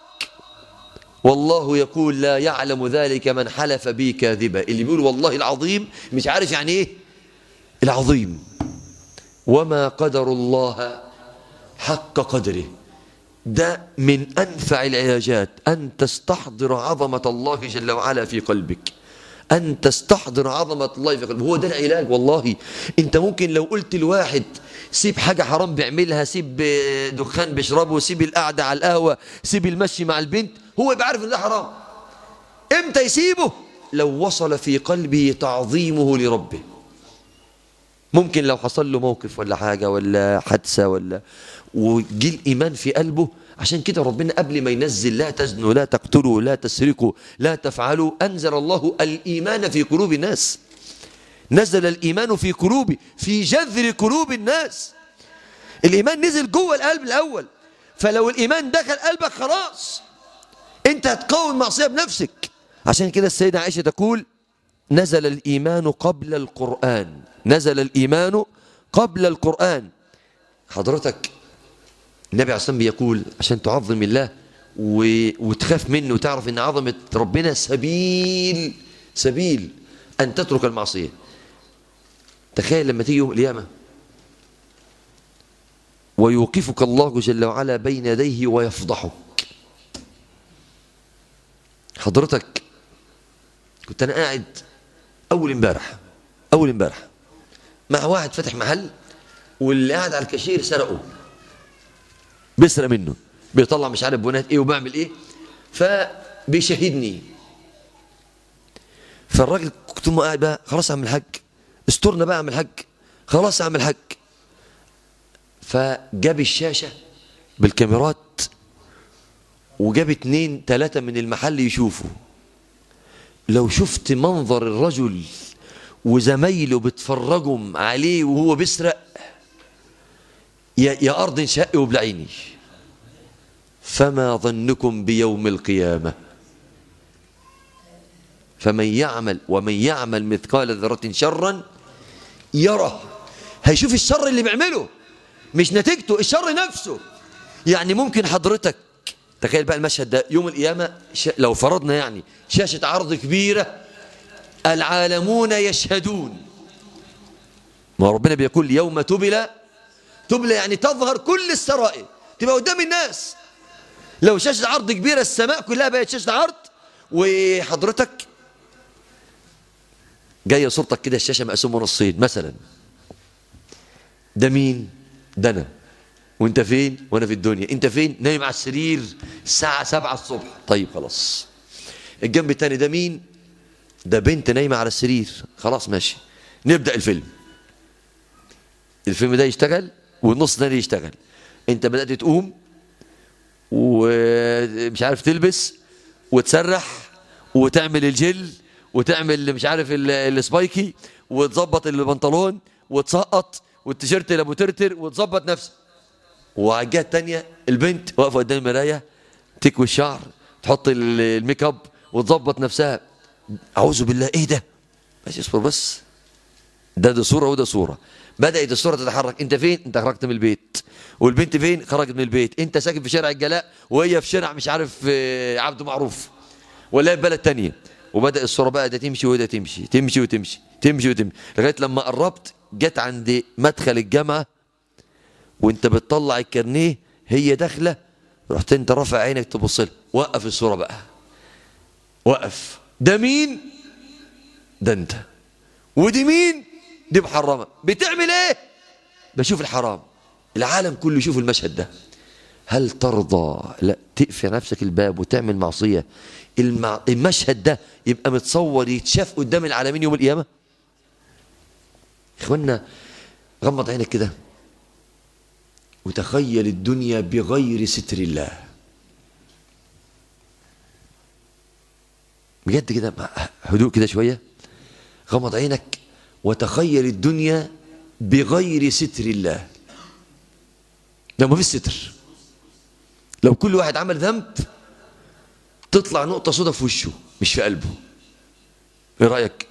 والله يقول لا يعلم ذلك من حلف بي كاذبا اللي بيقول والله العظيم مش عارف يعني ايه العظيم وما قدر الله حق قدره ده من أنفع العلاجات أن تستحضر عظمة الله جل وعلا في قلبك أن تستحضر عظمة الله في قلبك هو ده العلاج والله أنت ممكن لو قلت لواحد سيب حاجة حرام بيعملها سيب دخان بيشربه سيب القعدة على القهوة سيب المشي مع البنت هو يبقى عارف ان ده حرام امتى يسيبه لو وصل في قلبه تعظيمه لربه ممكن لو حصل له موقف ولا حاجة ولا حادثة ولا وجي الإيمان في قلبه عشان كده ربنا قبل ما ينزل لا تزنوا لا تقتلوا لا تسرقوا لا تفعلوا أنزل الله الإيمان في قلوب الناس نزل الإيمان في قلوب في جذر قلوب الناس الإيمان نزل جوه القلب الأول فلو الإيمان دخل قلبك خلاص أنت هتقاوم المعصية بنفسك عشان كده السيدة عائشة تقول نزل الإيمان قبل القرآن نزل الإيمان قبل القرآن حضرتك النبي عليه الصلاة والسلام بيقول عشان تعظم الله و... وتخاف منه وتعرف ان عظمة ربنا سبيل سبيل ان تترك المعصية تخيل لما تيجي يوم القيامة ويوقفك الله جل وعلا بين يديه ويفضحك حضرتك كنت انا قاعد اول امبارح اول امبارح مع واحد فاتح محل واللي قاعد على الكاشير سرقه بيسرق منه بيطلع مش عارف بنات ايه وبعمل ايه فبيشاهدني فالراجل كنت قاعد بقى خلاص اعمل حج استرنا بقى اعمل حج خلاص اعمل حج فجاب الشاشه بالكاميرات وجاب اتنين تلاتة من المحل يشوفوا لو شفت منظر الرجل وزمايله بتفرجهم عليه وهو بيسرق يا, يا أرض انشقي وبلعيني فما ظنكم بيوم القيامة فمن يعمل ومن يعمل مثقال ذرة شرا يره هيشوف الشر اللي بيعمله مش نتيجته الشر نفسه يعني ممكن حضرتك تخيل بقى المشهد ده يوم القيامة لو فرضنا يعني شاشة عرض كبيرة العالمون يشهدون ما ربنا بيقول يوم تبلى تبلى يعني تظهر كل السرائر تبقى قدام الناس لو شاشة عرض كبيرة السماء كلها بقت شاشة عرض وحضرتك جاية صورتك كده الشاشة مقسومة نصين مثلا ده مين ده انا وانت فين وانا في الدنيا انت فين نايم على السرير الساعة سبعة الصبح طيب خلاص الجنب التاني ده مين ده بنت نايمة على السرير خلاص ماشي نبدأ الفيلم الفيلم ده يشتغل والنص ده يشتغل انت بدأت تقوم ومش عارف تلبس وتسرح وتعمل الجل وتعمل مش عارف السبايكي وتظبط البنطلون وتسقط والتيشيرت لابو ترتر وتظبط نفسك وعلى الجهه الثانيه البنت واقفه قدام المرايه تكوي الشعر تحط الميك اب وتظبط نفسها اعوذ بالله ايه ده بس اصبر بس ده ده صوره وده صوره بدات الصوره تتحرك انت فين انت خرجت من البيت والبنت فين خرجت من البيت انت ساكن في شارع الجلاء وهي في شارع مش عارف عبد معروف ولا في بلد تانية وبدا الصوره بقى ده تمشي وده تمشي تمشي وتمشي تمشي وتمشي لغايه لما قربت جت عند مدخل الجامعه وانت بتطلع الكارنيه هي داخله رحت انت رافع عينك تبص لها وقف الصوره بقى وقف ده مين ده انت ودي مين دي محرمه بتعمل ايه بشوف الحرام العالم كله يشوف المشهد ده هل ترضى لا تقفل نفسك الباب وتعمل معصيه المع... المشهد ده يبقى متصور يتشاف قدام العالمين يوم القيامه اخوانا غمض عينك كده وتخيل الدنيا بغير ستر الله بجد كده هدوء كده شوية غمض عينك وتخيل الدنيا بغير ستر الله لو ما فيش ستر لو كل واحد عمل ذنب تطلع نقطة صدى في وشه مش في قلبه ايه رأيك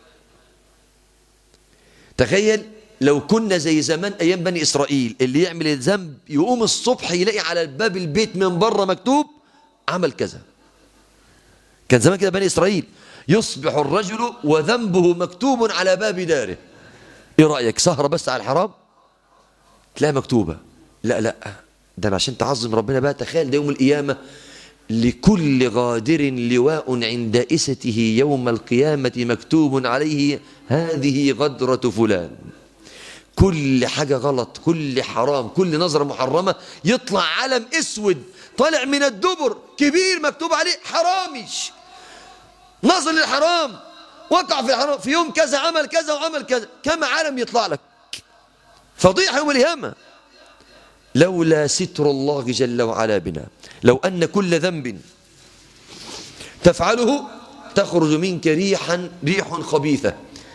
تخيل لو كنا زي زمان ايام بني اسرائيل اللي يعمل الذنب يقوم الصبح يلاقي على الباب البيت من بره مكتوب عمل كذا كان زمان كده بني اسرائيل يصبح الرجل وذنبه مكتوب على باب داره ايه رايك سهره بس على الحرام تلاقيها مكتوبه لا لا ده أنا عشان تعظم ربنا بقى تخيل ده يوم القيامه لكل غادر لواء عند إسته يوم القيامة مكتوب عليه هذه غدرة فلان كل حاجة غلط كل حرام كل نظرة محرمة يطلع علم اسود طالع من الدبر كبير مكتوب عليه حرامش نظر للحرام وقع في الحرام في يوم كذا عمل كذا وعمل كذا كم علم يطلع لك فضيحة يوم القيامة لولا ستر الله جل وعلا بنا لو أن كل ذنب تفعله تخرج منك ريحا ريح خبيثة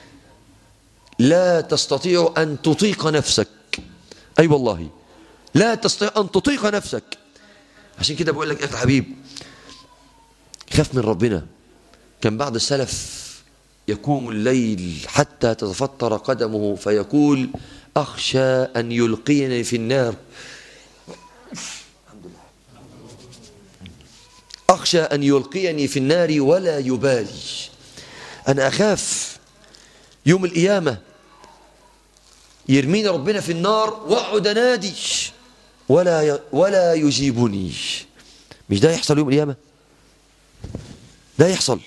لا تستطيع أن تطيق نفسك أي أيوة والله لا تستطيع أن تطيق نفسك عشان كده بقول لك يا حبيب خاف من ربنا كان بعض السلف يقوم الليل حتى تتفطر قدمه فيقول أخشى أن يلقيني في النار أخشى أن يلقيني في النار ولا يبالي أنا أخاف يوم القيامة يرميني ربنا في النار واقعد انادي ولا ولا يجيبني مش ده يحصل يوم القيامه ده يحصل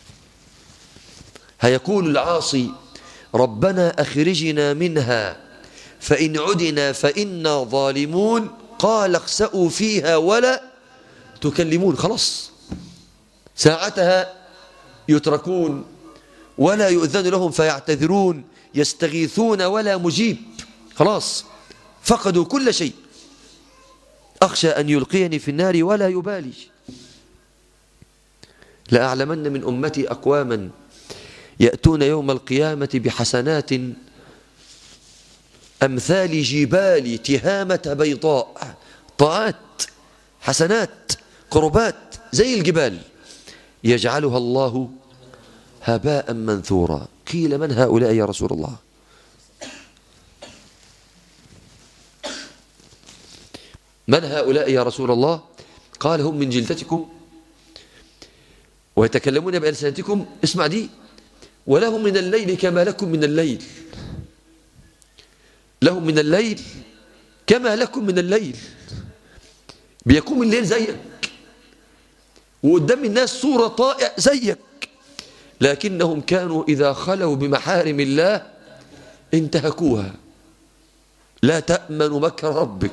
هيقول العاصي ربنا اخرجنا منها فان عدنا فانا ظالمون قال اخسأوا فيها ولا تكلمون خلاص ساعتها يتركون ولا يؤذن لهم فيعتذرون يستغيثون ولا مجيب خلاص فقدوا كل شيء أخشى أن يلقيني في النار ولا يبالي لأعلمن من أمتي أقواما يأتون يوم القيامة بحسنات أمثال جبال تهامة بيضاء طاعات حسنات قربات زي الجبال يجعلها الله هباء منثورا قيل من هؤلاء يا رسول الله من هؤلاء يا رسول الله قال هم من جلدتكم ويتكلمون بألسنتكم اسمع دي ولهم من الليل كما لكم من الليل لهم من الليل كما لكم من الليل بيقوم الليل زيك وقدام الناس صورة طائع زيك لكنهم كانوا إذا خلوا بمحارم الله انتهكوها لا تأمن مكر ربك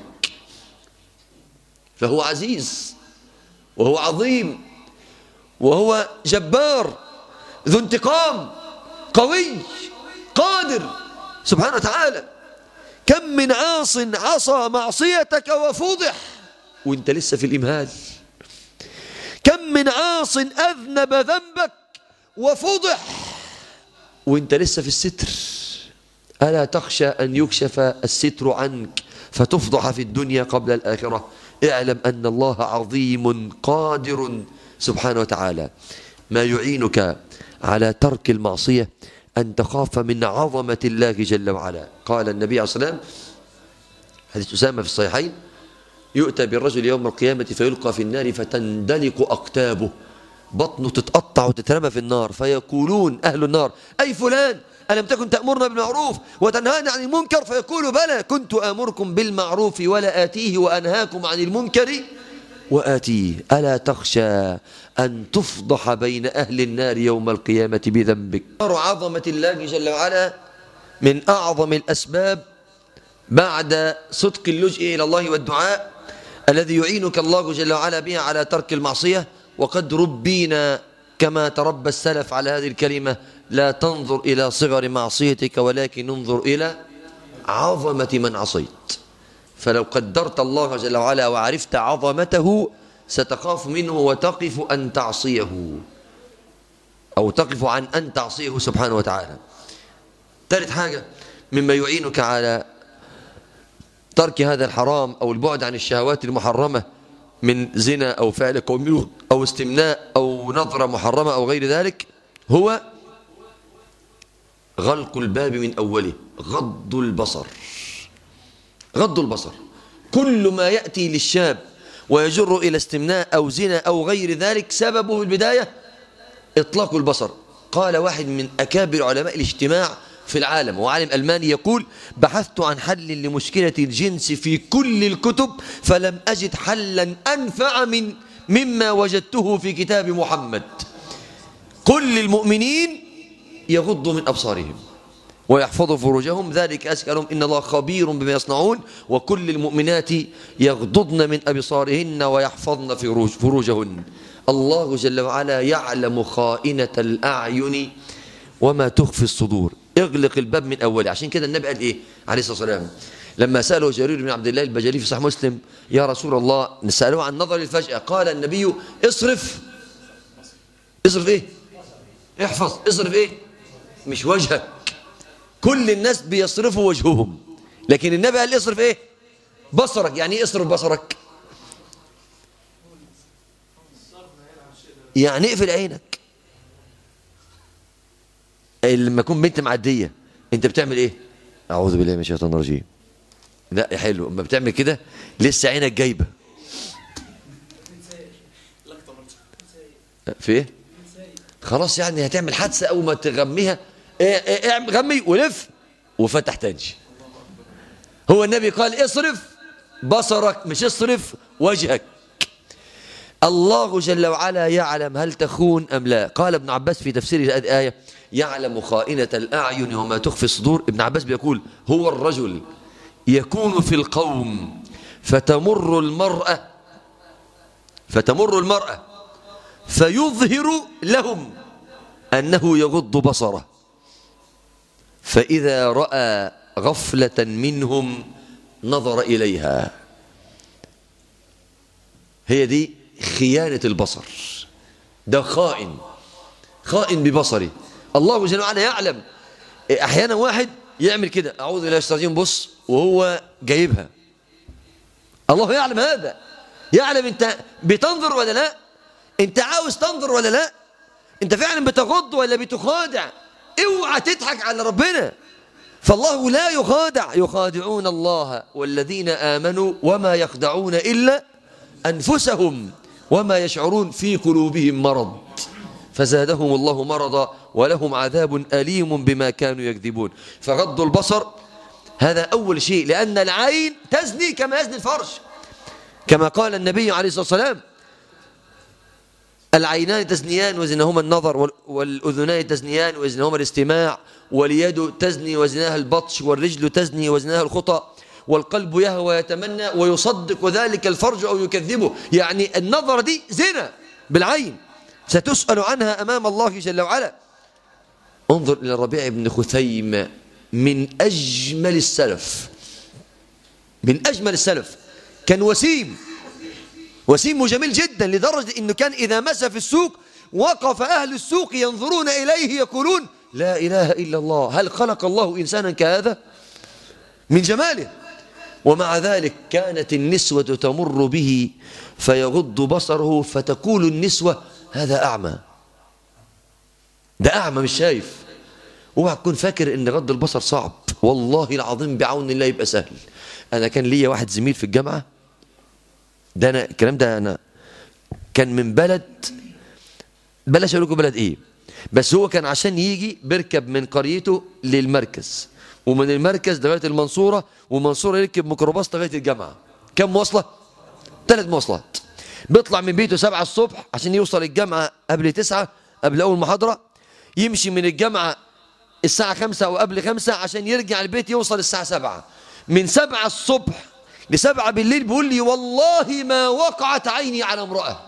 فهو عزيز وهو عظيم وهو جبار ذو انتقام قوي قادر سبحانه وتعالى كم من عاص عصى معصيتك وفضح وانت لسه في الإمهال كم من عاص أذنب ذنبك وفضح وانت لسه في الستر ألا تخشى أن يكشف الستر عنك فتفضح في الدنيا قبل الآخرة اعلم أن الله عظيم قادر سبحانه وتعالى ما يعينك على ترك المعصية أن تخاف من عظمة الله جل وعلا قال النبي عليه الصلاة والسلام حديث أسامة في الصحيحين يؤتى بالرجل يوم القيامة فيلقى في النار فتندلق أقتابه بطنه تتقطع وتترمى في النار فيقولون أهل النار أي فلان ألم تكن تأمرنا بالمعروف وتنهانا عن المنكر فيقول بلى كنت آمركم بالمعروف ولا آتيه وأنهاكم عن المنكر وآتيه ألا تخشى أن تفضح بين أهل النار يوم القيامة بذنبك عظمة الله جل وعلا من أعظم الأسباب بعد صدق اللجئ إلى الله والدعاء الذي يعينك الله جل وعلا به على ترك المعصية وقد ربينا كما تربى السلف على هذه الكلمة لا تنظر إلى صغر معصيتك ولكن انظر إلى عظمة من عصيت فلو قدرت الله جل وعلا وعرفت عظمته ستخاف منه وتقف أن تعصيه أو تقف عن أن تعصيه سبحانه وتعالى ثالث حاجة مما يعينك على ترك هذا الحرام أو البعد عن الشهوات المحرمة من زنا أو فعل قومي أو استمناء أو نظرة محرمة أو غير ذلك هو غلق الباب من أوله غض البصر غض البصر كل ما يأتي للشاب ويجر إلى استمناء أو زنا أو غير ذلك سببه في البداية إطلاق البصر قال واحد من أكابر علماء الاجتماع في العالم وعالم ألماني يقول بحثت عن حل لمشكلة الجنس في كل الكتب فلم أجد حلا أنفع من مما وجدته في كتاب محمد كل المؤمنين يغضوا من أبصارهم ويحفظوا فروجهم ذلك أزكى لهم إن الله خبير بما يصنعون وكل المؤمنات يغضضن من أبصارهن ويحفظن فروج فروجهن الله جل وعلا يعلم خائنة الأعين وما تخفي الصدور اغلق الباب من أوله عشان كده النبي قال إيه عليه الصلاة والسلام لما سأله جرير بن عبد الله البجلي في صحيح مسلم يا رسول الله نسأله عن نظر الفجأة قال النبي اصرف اصرف ايه احفظ اصرف ايه مش وجهك كل الناس بيصرفوا وجههم لكن النبي قال اصرف ايه بصرك يعني ايه اصرف بصرك يعني اقفل عينك لما يكون بنت معديه انت بتعمل ايه اعوذ بالله من الشيطان الرجيم لا يا حلو اما بتعمل كده لسه عينك جايبه في ايه خلاص يعني هتعمل حادثه اول ما تغميها إيه إيه إيه غمي ولف وفتح تاني هو النبي قال اصرف بصرك مش اصرف وجهك الله جل وعلا يعلم هل تخون أم لا قال ابن عباس في تفسير هذه الآية يعلم خائنة الأعين وما تخفي الصدور ابن عباس بيقول هو الرجل يكون في القوم فتمر المرأة فتمر المرأة فيظهر لهم أنه يغض بصره فإذا رأى غفلة منهم نظر إليها هي دي خيانة البصر ده خائن خائن ببصري الله جل وعلا يعلم احيانا واحد يعمل كده اعوذ بالله الشيطان بص وهو جايبها الله يعلم هذا يعلم انت بتنظر ولا لا انت عاوز تنظر ولا لا انت فعلا بتغض ولا بتخادع اوعى تضحك على ربنا فالله لا يخادع يخادعون الله والذين آمنوا وما يخدعون إلا أنفسهم وما يشعرون في قلوبهم مرض فزادهم الله مرضا ولهم عذاب أليم بما كانوا يكذبون فغض البصر هذا أول شيء لأن العين تزني كما يزني الفرش كما قال النبي عليه الصلاة والسلام العينان تزنيان وزنهما النظر والأذنان تزنيان وزنهما الاستماع واليد تزني وزنها البطش والرجل تزني وزنها الخطأ والقلب يهوى يتمنى ويصدق ذلك الفرج أو يكذبه يعني النظرة دي زنا بالعين ستسأل عنها أمام الله جل وعلا انظر إلى الربيع بن خثيم من أجمل السلف من أجمل السلف كان وسيم وسيم جميل جدا لدرجة أنه كان إذا مشى في السوق وقف أهل السوق ينظرون إليه يقولون لا إله إلا الله هل خلق الله إنسانا كهذا من جماله ومع ذلك كانت النسوة تمر به فيغض بصره فتقول النسوة هذا أعمى ده أعمى مش شايف اوعى تكون فاكر ان غض البصر صعب والله العظيم بعون الله يبقى سهل انا كان ليا واحد زميل في الجامعه ده انا الكلام ده انا كان من بلد بلاش اقول لكم بلد ايه بس هو كان عشان يجي بيركب من قريته للمركز ومن المركز لغايه المنصوره ومنصوره يركب ميكروباص لغايه الجامعه كم مواصله ثلاث مواصلات بيطلع من بيته سبعة الصبح عشان يوصل الجامعة قبل تسعة قبل أول محاضرة يمشي من الجامعة الساعة خمسة أو قبل خمسة عشان يرجع البيت يوصل الساعة سبعة من سبعة الصبح لسبعة بالليل بيقول لي والله ما وقعت عيني على امرأة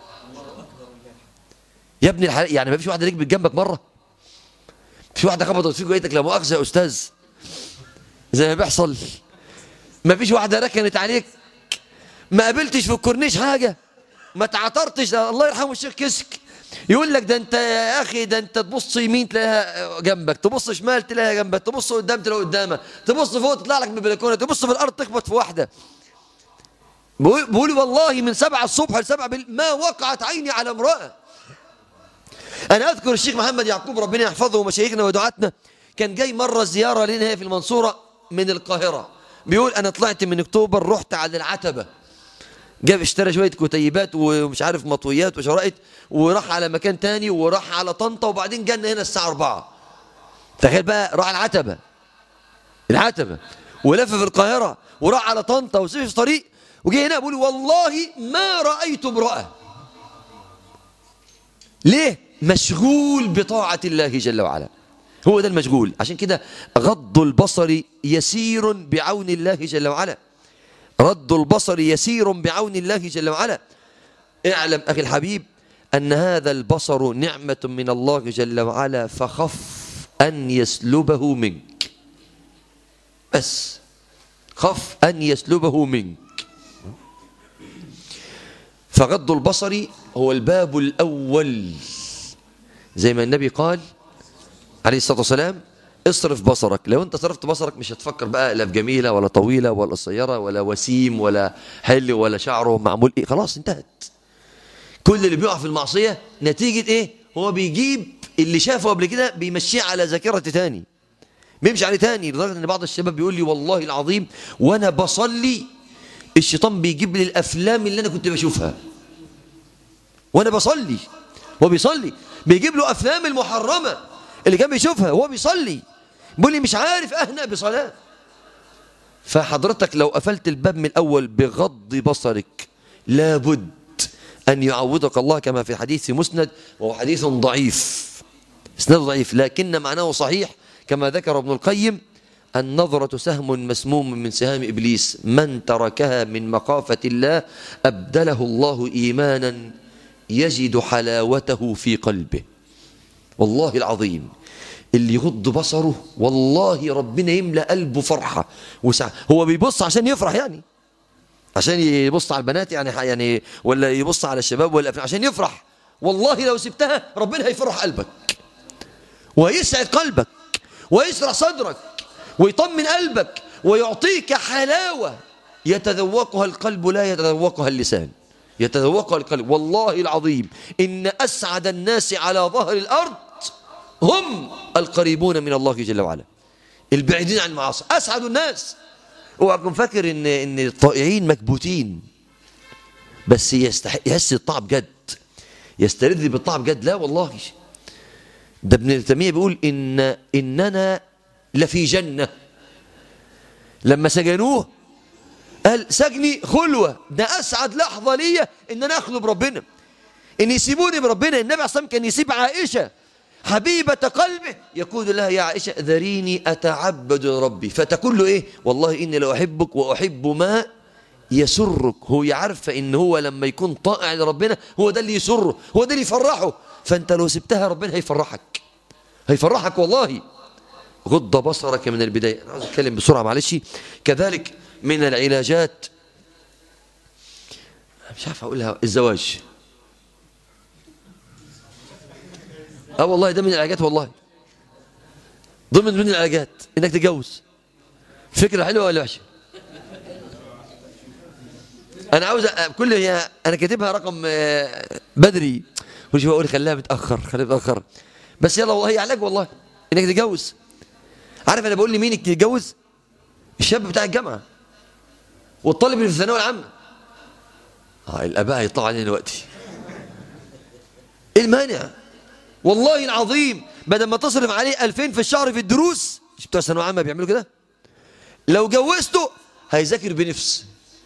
يا ابني الحلال يعني ما فيش واحدة ركبت جنبك مرة في واحدة خبطت فيك وقالت لك لا مؤاخذة يا أستاذ زي ما بيحصل ما فيش واحدة ركنت عليك ما قابلتش في الكورنيش حاجة ما تعطرتش الله يرحمه الشيخ كسك يقول لك ده انت يا اخي ده انت تبص يمين تلاقيها جنبك تبص شمال تلاقيها جنبك تبص قدام تلاقيها قدامك تبص فوق تطلع لك من البلكونه تبص في الارض تخبط في واحده بيقول والله من سبعة الصبح لسبعة بال... ما وقعت عيني على امرأة أنا أذكر الشيخ محمد يعقوب ربنا يحفظه ومشايخنا ودعاتنا كان جاي مرة زيارة لنا في المنصورة من القاهرة بيقول أنا طلعت من أكتوبر رحت على العتبة جاب اشترى شوية كتيبات ومش عارف مطويات وشرائط وراح على مكان تاني وراح على طنطا وبعدين جانا هنا الساعة 4 تخيل بقى راح العتبة العتبة ولف في القاهرة وراح على طنطا وسيف في طريق وجه هنا بيقول والله ما رأيت امرأة ليه مشغول بطاعة الله جل وعلا هو ده المشغول عشان كده غض البصر يسير بعون الله جل وعلا رد البصر يسير بعون الله جل وعلا اعلم أخي الحبيب أن هذا البصر نعمة من الله جل وعلا فخف أن يسلبه منك بس خف أن يسلبه منك فغض البصر هو الباب الأول زي ما النبي قال عليه الصلاة والسلام اصرف بصرك لو انت صرفت بصرك مش هتفكر بقى لا في جميلة ولا طويلة ولا قصيرة ولا وسيم ولا حل ولا شعره معمول ايه خلاص انتهت كل اللي بيقع في المعصية نتيجة ايه هو بيجيب اللي شافه قبل كده بيمشيه على ذاكرة تاني بيمشي عليه تاني لدرجة ان بعض الشباب بيقول لي والله العظيم وانا بصلي الشيطان بيجيب لي الافلام اللي انا كنت بشوفها وانا بصلي هو بيصلي بيجيب له افلام المحرمه اللي كان بيشوفها وهو بيصلي بيقول لي مش عارف اهنأ بصلاه فحضرتك لو قفلت الباب من الاول بغض بصرك لابد ان يعوضك الله كما في حديث مسند وهو حديث ضعيف اسناد ضعيف لكن معناه صحيح كما ذكر ابن القيم النظرة سهم مسموم من سهام إبليس من تركها من مخافة الله أبدله الله إيمانا يجد حلاوته في قلبه والله العظيم اللي يغض بصره والله ربنا يملأ قلبه فرحة وسعة هو بيبص عشان يفرح يعني عشان يبص على البنات يعني يعني ولا يبص على الشباب ولا عشان يفرح والله لو سبتها ربنا هيفرح قلبك ويسعد قلبك ويسرع صدرك ويطمن قلبك ويعطيك حلاوة يتذوقها القلب لا يتذوقها اللسان يتذوقها القلب والله العظيم إن أسعد الناس على ظهر الأرض هم القريبون من الله جل وعلا البعيدين عن المعاصي أسعد الناس اوعى فاكر إن إن الطائعين مكبوتين بس يستحق يحس الطاعة بجد يستلذ بالطاعة بجد لا والله ده ابن تيمية بيقول إن إننا لفي جنة لما سجنوه قال سجني خلوة ده أسعد لحظة ليا إن أنا أخلو بربنا إن يسيبوني بربنا النبي عليه الصلاة كان يسيب عائشة حبيبة قلبه يقول لها يا عائشة ذريني أتعبد ربي فتقول له إيه والله إني لو أحبك وأحب ما يسرك هو يعرف إن هو لما يكون طائع لربنا هو ده اللي يسره هو ده اللي يفرحه فأنت لو سبتها ربنا هيفرحك هيفرحك والله غض بصرك من البداية أنا عاوز أتكلم بسرعة معلش كذلك من العلاجات مش عارف أقولها الزواج اه والله ده من العلاجات والله ضمن من العلاجات انك تتجوز فكره حلوه ولا وحشه انا عاوز كل هي انا كاتبها رقم بدري كل شويه اقول خليها متاخر خليها متاخر بس يلا والله هي علاج والله انك تتجوز عارف انا بقول لمين تتجوز الشاب بتاع الجامعه والطالب اللي في الثانويه العامه اه الاباء هيطلعوا علينا دلوقتي ايه المانع والله العظيم بدل ما تصرف عليه 2000 في الشهر في الدروس مش بتوع ثانويه عامه بيعملوا كده لو جوزته هيذاكر بنفس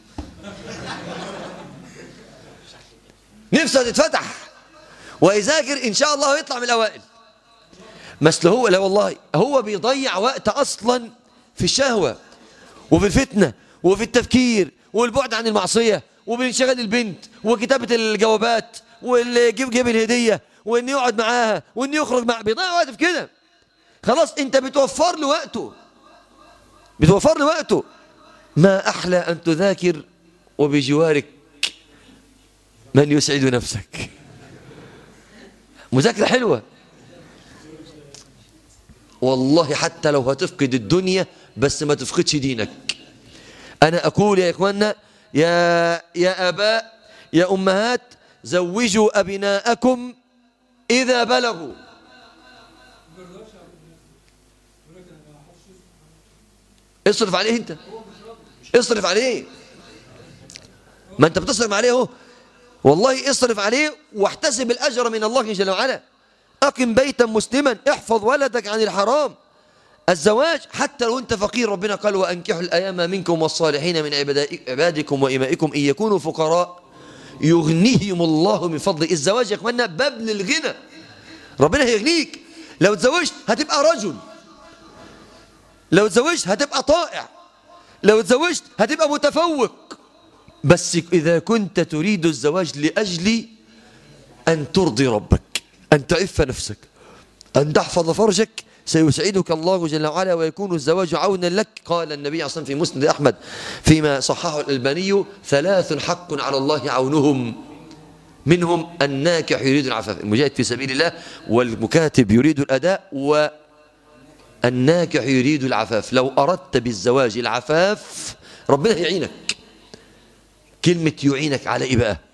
نفسه هتتفتح ويذاكر ان شاء الله ويطلع من الاوائل مثل هو لا والله هو بيضيع وقت اصلا في الشهوه وفي الفتنه وفي التفكير والبعد عن المعصيه وبانشغال البنت وكتابه الجوابات والجيب جيب الهديه وان يقعد معاها وان يخرج معاها بيضيع وقت في كده خلاص انت بتوفر له وقته بتوفر له وقته ما احلى ان تذاكر وبجوارك من يسعد نفسك مذاكره حلوه والله حتى لو هتفقد الدنيا بس ما تفقدش دينك انا اقول يا اخواننا يا يا اباء يا امهات زوجوا ابناءكم إذا بلغوا اصرف عليه انت اصرف عليه ما انت بتصرف عليه اهو والله اصرف عليه واحتسب الأجر من الله جل وعلا أقم بيتا مسلما احفظ ولدك عن الحرام الزواج حتى لو انت فقير ربنا قال وأنكحوا الأيام منكم والصالحين من عبادكم وإمائكم إن يكونوا فقراء يغنيهم الله من فضله الزواج يا اخوانا باب للغنى ربنا هيغنيك لو تزوجت هتبقى رجل لو تزوجت هتبقى طائع لو تزوجت هتبقى متفوق بس إذا كنت تريد الزواج لأجل أن ترضي ربك أن تعف نفسك أن تحفظ فرجك سيسعدك الله جل وعلا ويكون الزواج عونا لك قال النبي صلى في مسند أحمد فيما صححه الألباني ثلاث حق على الله عونهم منهم الناكح يريد العفاف المجاهد في سبيل الله والمكاتب يريد الأداء والناكح يريد العفاف لو أردت بالزواج العفاف ربنا يعينك كلمة يعينك على إيه بقى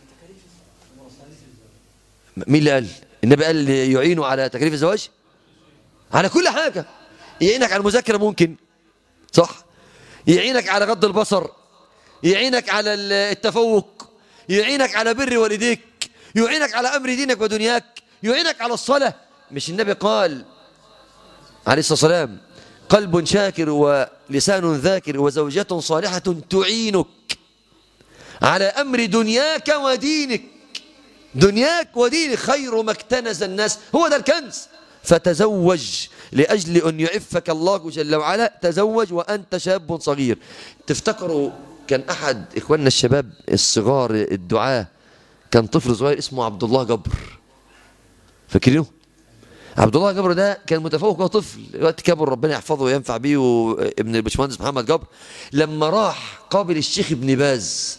مين اللي قال النبي قال يعينه على تكليف الزواج على كل حاجة يعينك على المذاكرة ممكن صح يعينك على غض البصر يعينك على التفوق يعينك على بر والديك يعينك على أمر دينك ودنياك يعينك على الصلاة مش النبي قال عليه الصلاة والسلام قلب شاكر ولسان ذاكر وزوجة صالحة تعينك على أمر دنياك ودينك دنياك ودينك خير ما اكتنز الناس هو ده الكنز فتزوج لأجل أن يعفك الله جل وعلا تزوج وأنت شاب صغير تفتكروا كان أحد إخواننا الشباب الصغار الدعاة كان طفل صغير اسمه عبد الله جبر فاكرينه؟ عبد الله جبر ده كان متفوق وهو طفل وقت كبر ربنا يحفظه وينفع بيه ابن الباشمهندس محمد جبر لما راح قابل الشيخ ابن باز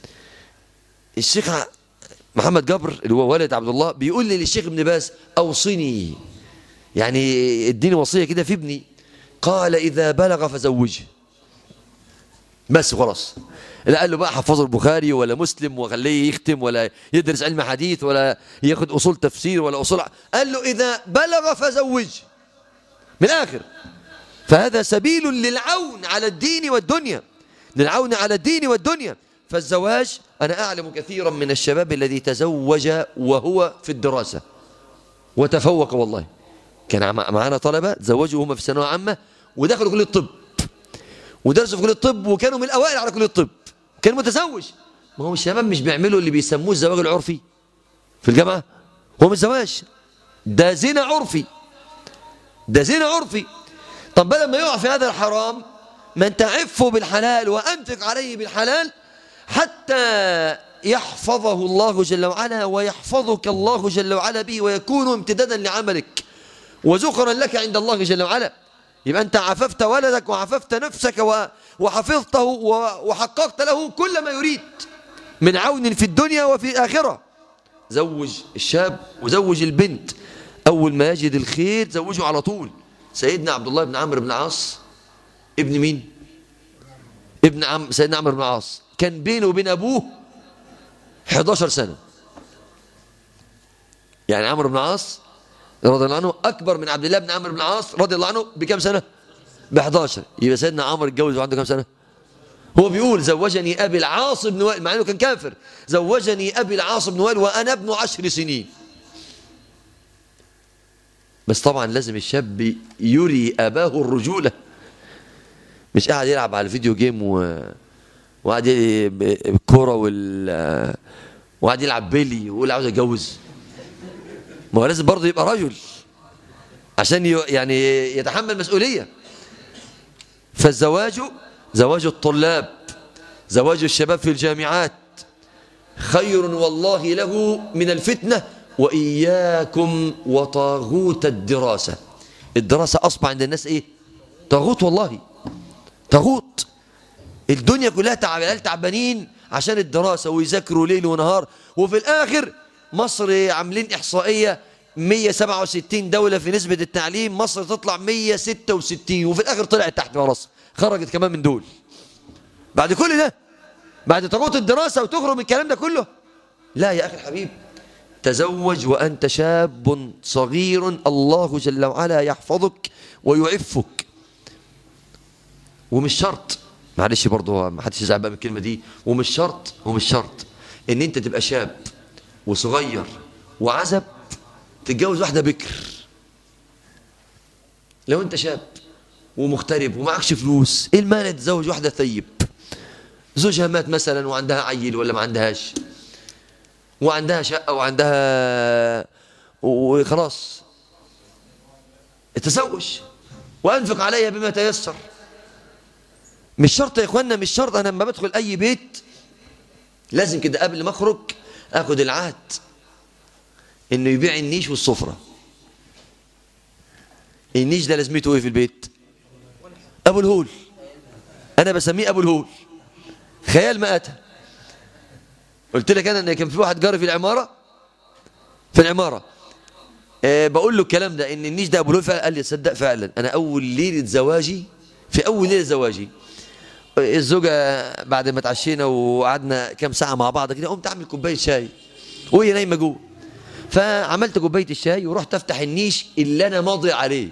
الشيخ محمد جبر اللي هو والد عبد الله بيقول لي للشيخ ابن باز اوصني يعني اديني وصية كده في ابني قال إذا بلغ فزوجه بس خلاص لا قال له بقى حفظه البخاري ولا مسلم وخليه يختم ولا يدرس علم حديث ولا ياخد أصول تفسير ولا أصول قال له إذا بلغ فزوج من الآخر فهذا سبيل للعون على الدين والدنيا للعون على الدين والدنيا فالزواج أنا أعلم كثيرا من الشباب الذي تزوج وهو في الدراسة وتفوق والله كان معنا طلبة تزوجوا هم في ثانوية عامة ودخلوا كلية الطب ودرسوا في كلية الطب وكانوا من الأوائل على كلية الطب كان متزوج ما هو الشباب مش بيعملوا اللي بيسموه الزواج العرفي في الجامعة هو مش زواج ده زنا عرفي ده زنا عرفي طب بدل ما يقع في هذا الحرام من تعفه بالحلال وأنفق عليه بالحلال حتى يحفظه الله جل وعلا ويحفظك الله جل وعلا به ويكون امتدادا لعملك وزخرا لك عند الله جل وعلا يبقى أنت عففت ولدك وعففت نفسك وحفظته وحققت له كل ما يريد من عون في الدنيا وفي الآخرة زوج الشاب وزوج البنت أول ما يجد الخير زوجه على طول سيدنا عبد الله بن عمرو بن العاص ابن مين ابن عم سيدنا عمرو بن العاص كان بينه وبين أبوه 11 سنة يعني عمرو بن العاص رضي الله عنه أكبر من عبد الله بن عمرو بن العاص رضي الله عنه بكم سنة ب 11 يبقى سيدنا عمرو اتجوز وعنده كم سنة هو بيقول زوجني أبي العاص بن وائل مع أنه كان كافر زوجني أبي العاص بن وائل وأنا ابن عشر سنين بس طبعا لازم الشاب يري أباه الرجولة مش قاعد يلعب على الفيديو جيم و... وقاعد الكوره وال وقاعد يلعب بيلي ويقول عاوز اتجوز ما هو لازم برضه يبقى رجل عشان يعني يتحمل مسؤوليه فالزواج زواج الطلاب زواج الشباب في الجامعات خير والله له من الفتنه واياكم وطاغوت الدراسه الدراسه اصبح عند الناس ايه طاغوت والله طاغوت الدنيا كلها تعبانين تعبانين عشان الدراسة ويذاكروا ليل ونهار وفي الآخر مصر عاملين إحصائية 167 دولة في نسبة التعليم مصر تطلع 166 وفي الآخر طلعت تحت مصر خرجت كمان من دول بعد كل ده بعد تغوط الدراسة وتخرج من الكلام ده كله لا يا أخي الحبيب تزوج وأنت شاب صغير الله جل وعلا يحفظك ويعفك ومش شرط معلش برضه ما حدش يزعل بقى من الكلمه دي ومش شرط ومش شرط ان انت تبقى شاب وصغير وعزب تتجوز واحده بكر لو انت شاب ومغترب ومعكش فلوس ايه المانع تتزوج واحده ثيب زوجها مات مثلا وعندها عيل ولا ما عندهاش وعندها شقه وعندها وخلاص تزوج وانفق عليها بما تيسر مش شرط يا اخوانا مش شرط انا لما بدخل اي بيت لازم كده قبل ما اخرج اخد العهد انه يبيع النيش والسفره النيش ده لازمته ايه في البيت ابو الهول انا بسميه ابو الهول خيال ما اتى قلت لك انا ان كان في واحد جاري في العماره في العماره أه بقول له الكلام ده ان النيش ده ابو الهول فعلا قال لي تصدق فعلا انا اول ليله زواجي في اول ليله زواجي الزوجة بعد ما اتعشينا وقعدنا كام ساعة مع بعض كده قمت أعمل كوباية شاي وهي نايمة جوه فعملت كوباية الشاي ورحت أفتح النيش اللي أنا ماضي عليه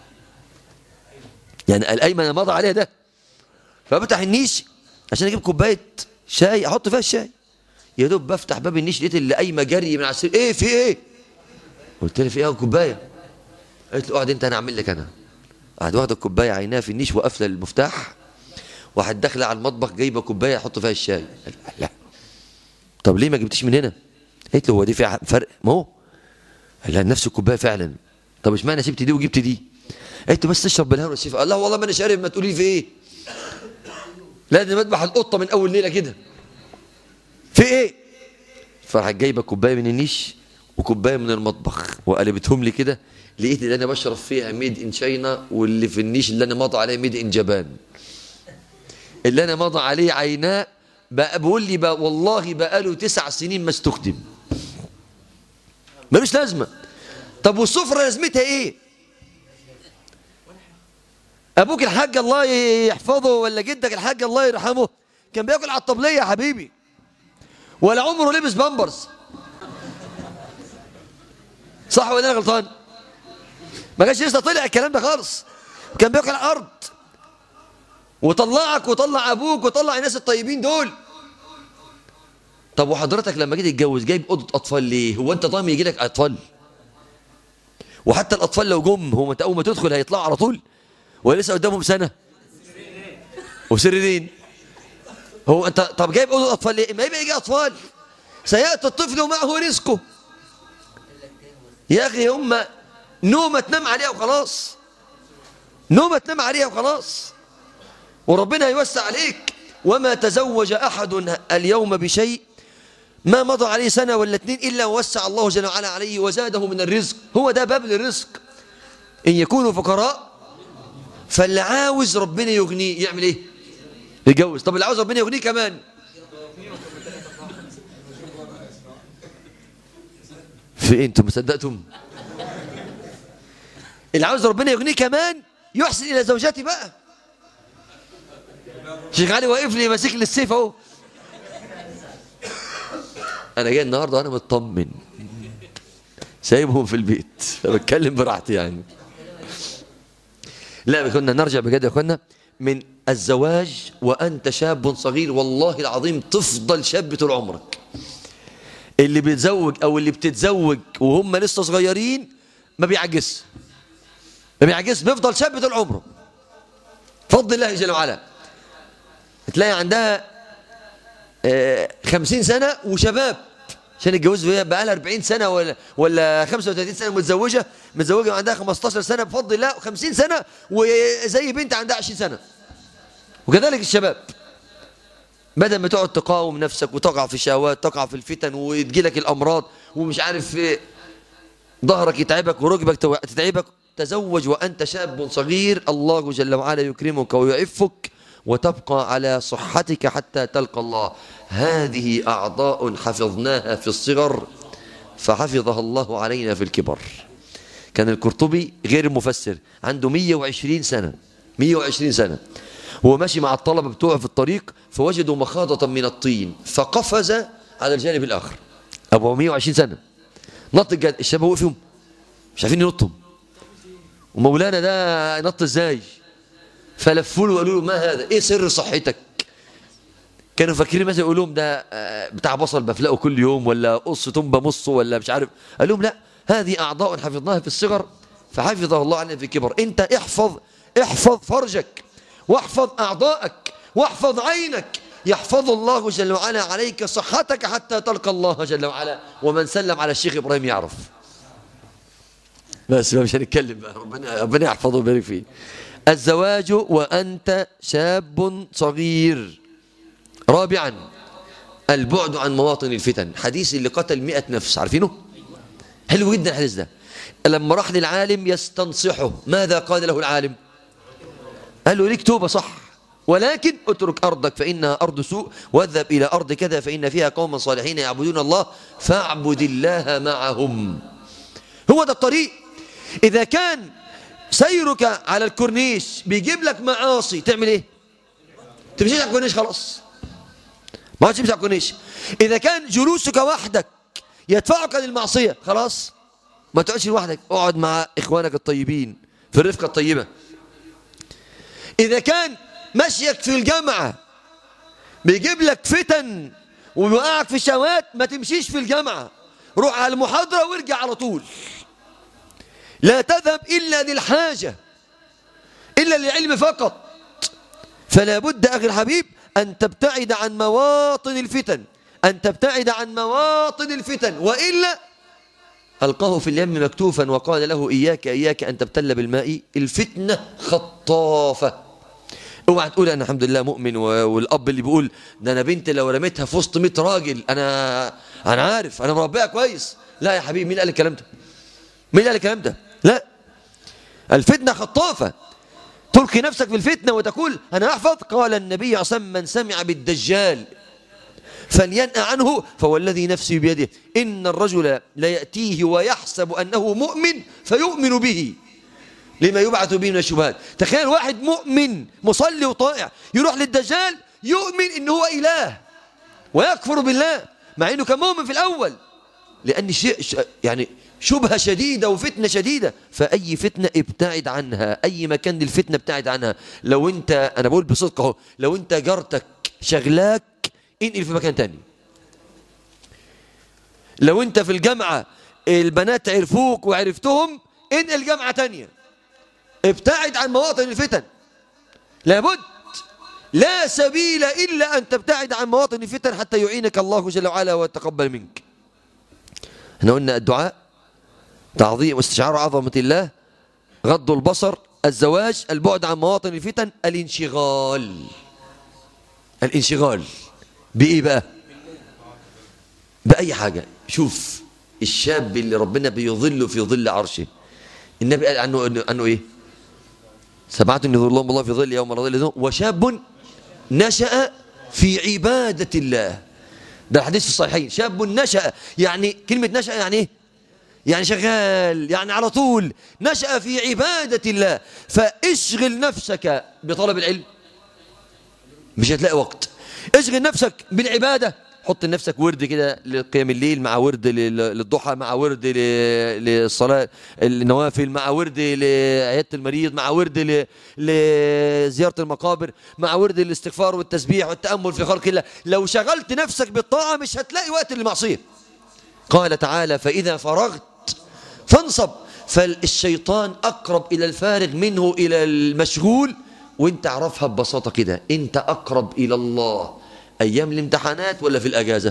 يعني الأيمن أنا ماضي عليه ده فبفتح النيش عشان أجيب كوباية شاي أحط فيها الشاي يا دوب بفتح باب النيش لقيت اللي قايمة جري من على السرير إيه في إيه؟ قلت لها في إيه كوباية؟ قالت له اقعد أنت أنا أعمل لك أنا قعد واخدة الكوباية عيناها في النيش وقافلة المفتاح واحد داخله على المطبخ جايبه كوبايه يحط فيها الشاي لا طب ليه ما جبتيش من هنا قلت له هو دي فيها فرق ما هو قال لها نفس الكوبايه فعلا طب اشمعنى سبت دي وجبت دي قلت بس تشرب بالهواء والشفاء قال لا والله ما انا شارب ما تقولي في ايه لازم اذبح القطه من اول ليله كده في ايه فراحت جايبه كوبايه من النيش وكوبايه من المطبخ وقلبتهم لي كده لقيت اللي انا بشرب فيها ميد ان شاينا واللي في النيش اللي انا ماضي عليه ميد ان جابان اللي انا مضى عليه عيناه بقى بيقول لي بقى والله بقى له تسع سنين ما استخدم ملوش لازمه طب والسفره لازمتها ايه ابوك الحاج الله يحفظه ولا جدك الحاج الله يرحمه كان بياكل على الطبليه يا حبيبي ولا عمره لبس بامبرز صح ولا انا غلطان ما كانش لسه طلع الكلام ده خالص كان بياكل على الارض وطلعك وطلع ابوك وطلع الناس الطيبين دول طب وحضرتك لما جيت تتجوز جايب اوضه اطفال ليه هو انت ضامن يجي لك اطفال وحتى الاطفال لو جم هو انت اول ما تدخل هيطلعوا على طول ولا لسه قدامهم سنه وسريرين هو انت طب جايب اوضه اطفال ليه ما يبقى يجي اطفال سياتي الطفل ومعه رزقه يا اخي هم نومه تنام عليها وخلاص نومه تنام عليها وخلاص وربنا يوسع عليك وما تزوج احد اليوم بشيء ما مضى عليه سنة ولا اتنين إلا ووسع الله جل وعلا عليه وزاده من الرزق هو ده باب للرزق إن يكونوا فقراء فاللي عاوز ربنا يغنيه يعمل إيه يتجوز طب اللي عاوز ربنا يغنيه كمان في إيه انتم مصدقتم اللي عاوز ربنا يغنيه كمان يحسن إلى زوجاتي بقى شيخ علي واقف لي ماسك لي السيف اهو انا جاي النهارده وانا مطمن سايبهم في البيت بتكلم براحتي يعني لا كنا نرجع بجد يا اخوانا من الزواج وانت شاب صغير والله العظيم تفضل شاب طول عمرك اللي بيتزوج او اللي بتتزوج وهم لسه صغيرين ما بيعجز ما بيعجز بيفضل شاب طول عمره فضل الله جل وعلا تلاقي عندها آه، خمسين سنة وشباب عشان يتجوزوا بقى لها 40 سنة ولا ولا 35 سنة متزوجة متزوجة وعندها 15 سنة بفضل الله 50 سنة وزي بنت عندها 20 سنة وكذلك الشباب بدل ما تقعد تقاوم نفسك وتقع في الشهوات تقع في الفتن وتجيلك الأمراض ومش عارف إيه، ظهرك يتعبك وركبك تتعبك تزوج وأنت شاب صغير الله جل وعلا يكرمك ويعفك وتبقى على صحتك حتى تلقى الله هذه أعضاء حفظناها في الصغر فحفظها الله علينا في الكبر كان القرطبي غير المفسر عنده 120 سنة 120 سنة هو ماشي مع الطلبة بتوعه في الطريق فوجدوا مخاضة من الطين فقفز على الجانب الآخر أبو 120 سنة نط الجد الشباب وقفهم مش عارفين ينطهم ومولانا ده نط ازاي فلفوا له وقالوا له ما هذا ايه سر صحتك كانوا فاكرين مثلا يقول لهم ده آه، بتاع بصل بفلقه كل يوم ولا قص تم بمصه ولا مش عارف قال لهم لا هذه اعضاء حفظناها في الصغر فحفظها الله علينا في الكبر انت احفظ احفظ فرجك واحفظ اعضائك واحفظ عينك يحفظ الله جل وعلا عليك صحتك حتى تلقى الله جل وعلا ومن سلم على الشيخ ابراهيم يعرف بس مش هنتكلم بقى ربنا ربنا يحفظه ويبارك فيه الزواج وأنت شاب صغير رابعا البعد عن مواطن الفتن حديث اللي قتل مئة نفس عارفينه حلو جدا الحديث ده لما راح للعالم يستنصحه ماذا قال له العالم قال له ليك توبة صح ولكن اترك أرضك فإنها أرض سوء واذهب إلى أرض كذا فإن فيها قوما صالحين يعبدون الله فاعبد الله معهم هو ده الطريق إذا كان سيرك على الكورنيش بيجيب لك معاصي تعمل ايه تمشيش على الكورنيش خلاص ما تمشي على الكورنيش اذا كان جلوسك وحدك يدفعك للمعصيه خلاص ما تقعدش لوحدك اقعد مع اخوانك الطيبين في الرفقه الطيبه اذا كان مشيك في الجامعه بيجيب لك فتن ويوقعك في الشهوات ما تمشيش في الجامعه روح على المحاضره وارجع على طول لا تذهب إلا للحاجة إلا للعلم فقط فلا بد أخي الحبيب أن تبتعد عن مواطن الفتن أن تبتعد عن مواطن الفتن وإلا ألقاه في اليم مكتوفا وقال له إياك إياك أن تبتل بالماء الفتنة خطافة اوعى تقول انا الحمد لله مؤمن والاب اللي بيقول ده انا بنتي لو رميتها في وسط 100 راجل انا انا عارف انا مربيها كويس لا يا حبيبي مين قال الكلام ده مين قال الكلام ده لا الفتنة خطافة تلقي نفسك في الفتنة وتقول أنا أحفظ قال النبي عصم من سمع بالدجال فلينأ عنه فوالذي نفسي بيده إن الرجل لا يأتيه ويحسب أنه مؤمن فيؤمن به لما يبعث به من الشبهات تخيل واحد مؤمن مصلي وطائع يروح للدجال يؤمن ان هو اله ويكفر بالله مع انه كان مؤمن في الاول لان شيء يعني شبهه شديده وفتنه شديده فاي فتنه ابتعد عنها اي مكان للفتنه ابتعد عنها لو انت انا بقول بصدق اهو لو انت جارتك شغلاك انقل في مكان تاني لو انت في الجامعه البنات عرفوك وعرفتهم انقل جامعه تانيه ابتعد عن مواطن الفتن لابد لا سبيل إلا أن تبتعد عن مواطن الفتن حتى يعينك الله جل وعلا ويتقبل منك احنا قلنا الدعاء تعظيم واستشعار عظمة الله غض البصر الزواج البعد عن مواطن الفتن الانشغال الانشغال بإيه بقى بأي حاجة شوف الشاب اللي ربنا بيظله في ظل عرشه النبي قال عنه عنه ايه سبعة يظلهم الله في ظل يوم لا ظل وشاب نشأ في عبادة الله ده الحديث في الصحيحين شاب نشأ يعني كلمة نشأ يعني ايه يعني شغال يعني على طول نشأ في عبادة الله فاشغل نفسك بطلب العلم مش هتلاقي وقت اشغل نفسك بالعبادة حط لنفسك ورد كده لقيام الليل مع ورد للضحى مع ورد للصلاة النوافل مع ورد لعيادة المريض مع ورد لزيارة المقابر مع ورد للاستغفار والتسبيح والتأمل في خلق الله لو شغلت نفسك بالطاعة مش هتلاقي وقت للمعصية قال تعالى فإذا فرغت فانصب فالشيطان أقرب إلى الفارغ منه إلى المشغول وانت عرفها ببساطة كده انت أقرب إلى الله أيام الامتحانات ولا في الأجازة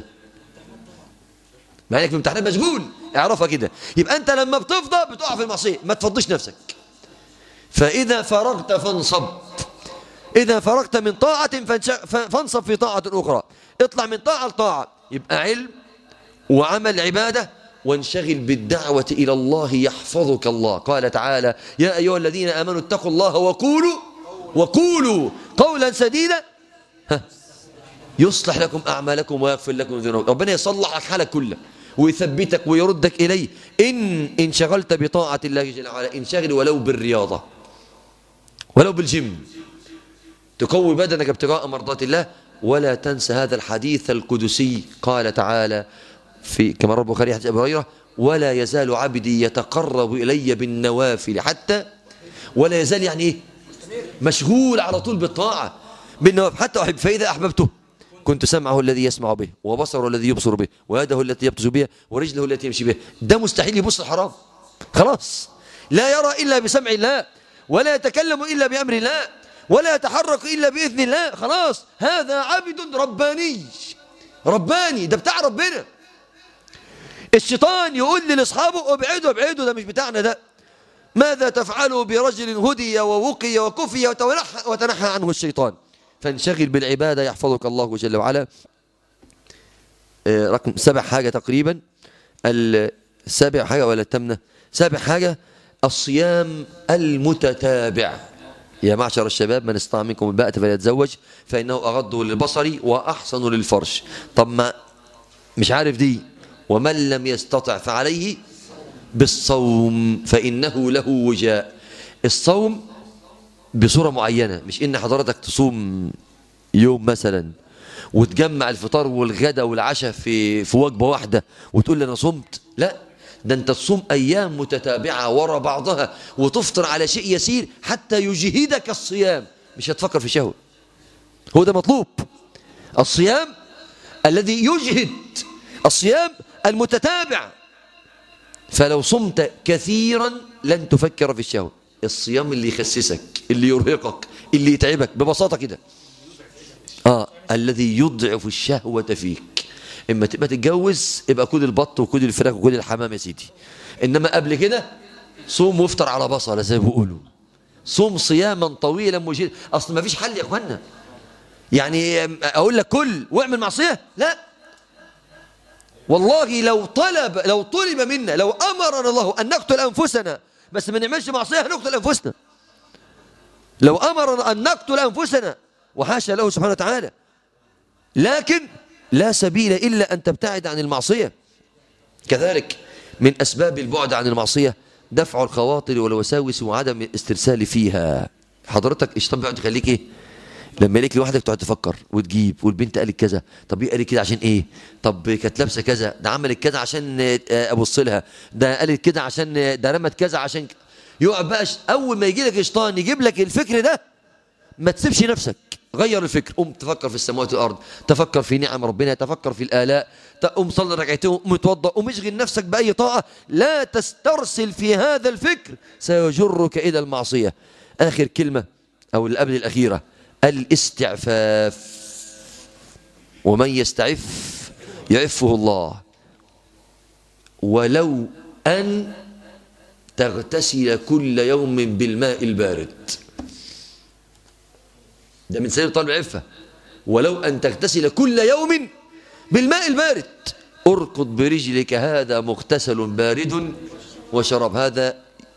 مع انك في الامتحانات مشغول اعرفها كده يبقى أنت لما بتفضى بتقع في المعصية ما تفضيش نفسك فإذا فرغت فانصب إذا فرغت من طاعة فانصب في طاعة أخرى اطلع من طاعة لطاعة يبقى علم وعمل عبادة وانشغل بالدعوة إلى الله يحفظك الله قال تعالى يا أيها الذين آمنوا اتقوا الله وقولوا وقولوا قولا سديدا ها يصلح لكم أعمالكم ويغفر لكم ذنوبكم ربنا يصلح لك حالك كلها ويثبتك ويردك إليه إن انشغلت بطاعة الله جل وعلا انشغل ولو بالرياضة ولو بالجيم تقوي بدنك ابتغاء مرضات الله ولا تنسى هذا الحديث القدسي قال تعالى في كما روى البخاري حديث ابي هريره ولا يزال عبدي يتقرب الي بالنوافل حتى ولا يزال يعني ايه مشغول على طول بالطاعه بالنوافل حتى احب فاذا احببته كنت سمعه الذي يسمع به وبصره الذي يبصر به ويده التي يبطش بها ورجله التي يمشي بها ده مستحيل يبص الحرام خلاص لا يرى إلا بسمع الله ولا يتكلم إلا بأمر الله ولا يتحرك إلا بإذن الله خلاص هذا عبد رباني رباني ده بتاع ربنا الشيطان يقول لأصحابه ابعدوا ابعدوا ده مش بتاعنا ده ماذا تفعلوا برجل هدي ووقي وكفي وتنحى عنه الشيطان فانشغل بالعبادة يحفظك الله جل وعلا رقم سبع حاجة تقريبا السابع حاجة ولا التمنة سابع حاجة الصيام المتتابع يا معشر الشباب من استطاع منكم الباءة فليتزوج فإنه أغض للبصر وأحسن للفرش طب ما مش عارف دي ومن لم يستطع فعليه بالصوم فإنه له وجاء الصوم بصورة معينة مش إن حضرتك تصوم يوم مثلا وتجمع الفطار والغدا والعشاء في في وجبة واحدة وتقول لي أنا صمت لا ده أنت تصوم أيام متتابعة ورا بعضها وتفطر على شيء يسير حتى يجهدك الصيام مش هتفكر في شهوة هو ده مطلوب الصيام الذي يجهد الصيام المتتابع فلو صمت كثيرا لن تفكر في الشهوة الصيام اللي يخسسك اللي يرهقك اللي يتعبك ببساطة كده آه الذي يضعف الشهوة فيك إما تبقى تتجوز يبقى كل البط وكل الفراخ وكل الحمام يا سيدي إنما قبل كده صوم وافطر على بصلة زي ما بيقولوا صوم صياما طويلا مجيد أصل ما فيش حل يا أخوانا يعني أقول لك كل واعمل معصية لا والله لو طلب لو طلب منا لو أمرنا الله أن نقتل أنفسنا بس ما نعملش معصية هنقتل أنفسنا لو أمرنا أن نقتل أنفسنا وحاشا له سبحانه وتعالى لكن لا سبيل إلا أن تبتعد عن المعصية كذلك من أسباب البعد عن المعصية دفع الخواطر والوساوس وعدم الاسترسال فيها حضرتك الشيطان بيقعد يخليك ايه لما يلاقيك لوحدك تقعد تفكر وتجيب والبنت قالت كذا طب ايه قالت كده عشان ايه طب كانت لابسه كذا ده عملت كذا عشان آه، ابص لها ده قالت كده عشان آه، ده رمت كذا عشان ك- يقعد بقى ش- اول ما يجي لك الشيطان يجيب لك الفكر ده ما تسيبش نفسك غير الفكر قوم تفكر في السماوات والارض تفكر في نعم ربنا تفكر في الالاء قوم صلي ركعتين قوم اتوضا قوم اشغل نفسك باي طاعه لا تسترسل في هذا الفكر سيجرك الى المعصيه اخر كلمه او اللي قبل الاخيره الاستعفاف ومن يستعف يعفه الله ولو ان تغتسل كل يوم بالماء البارد ده من سير طالب العفة ولو أن تغتسل كل يوم بالماء البارد اركض برجلك هذا مغتسل بارد وشرب هذا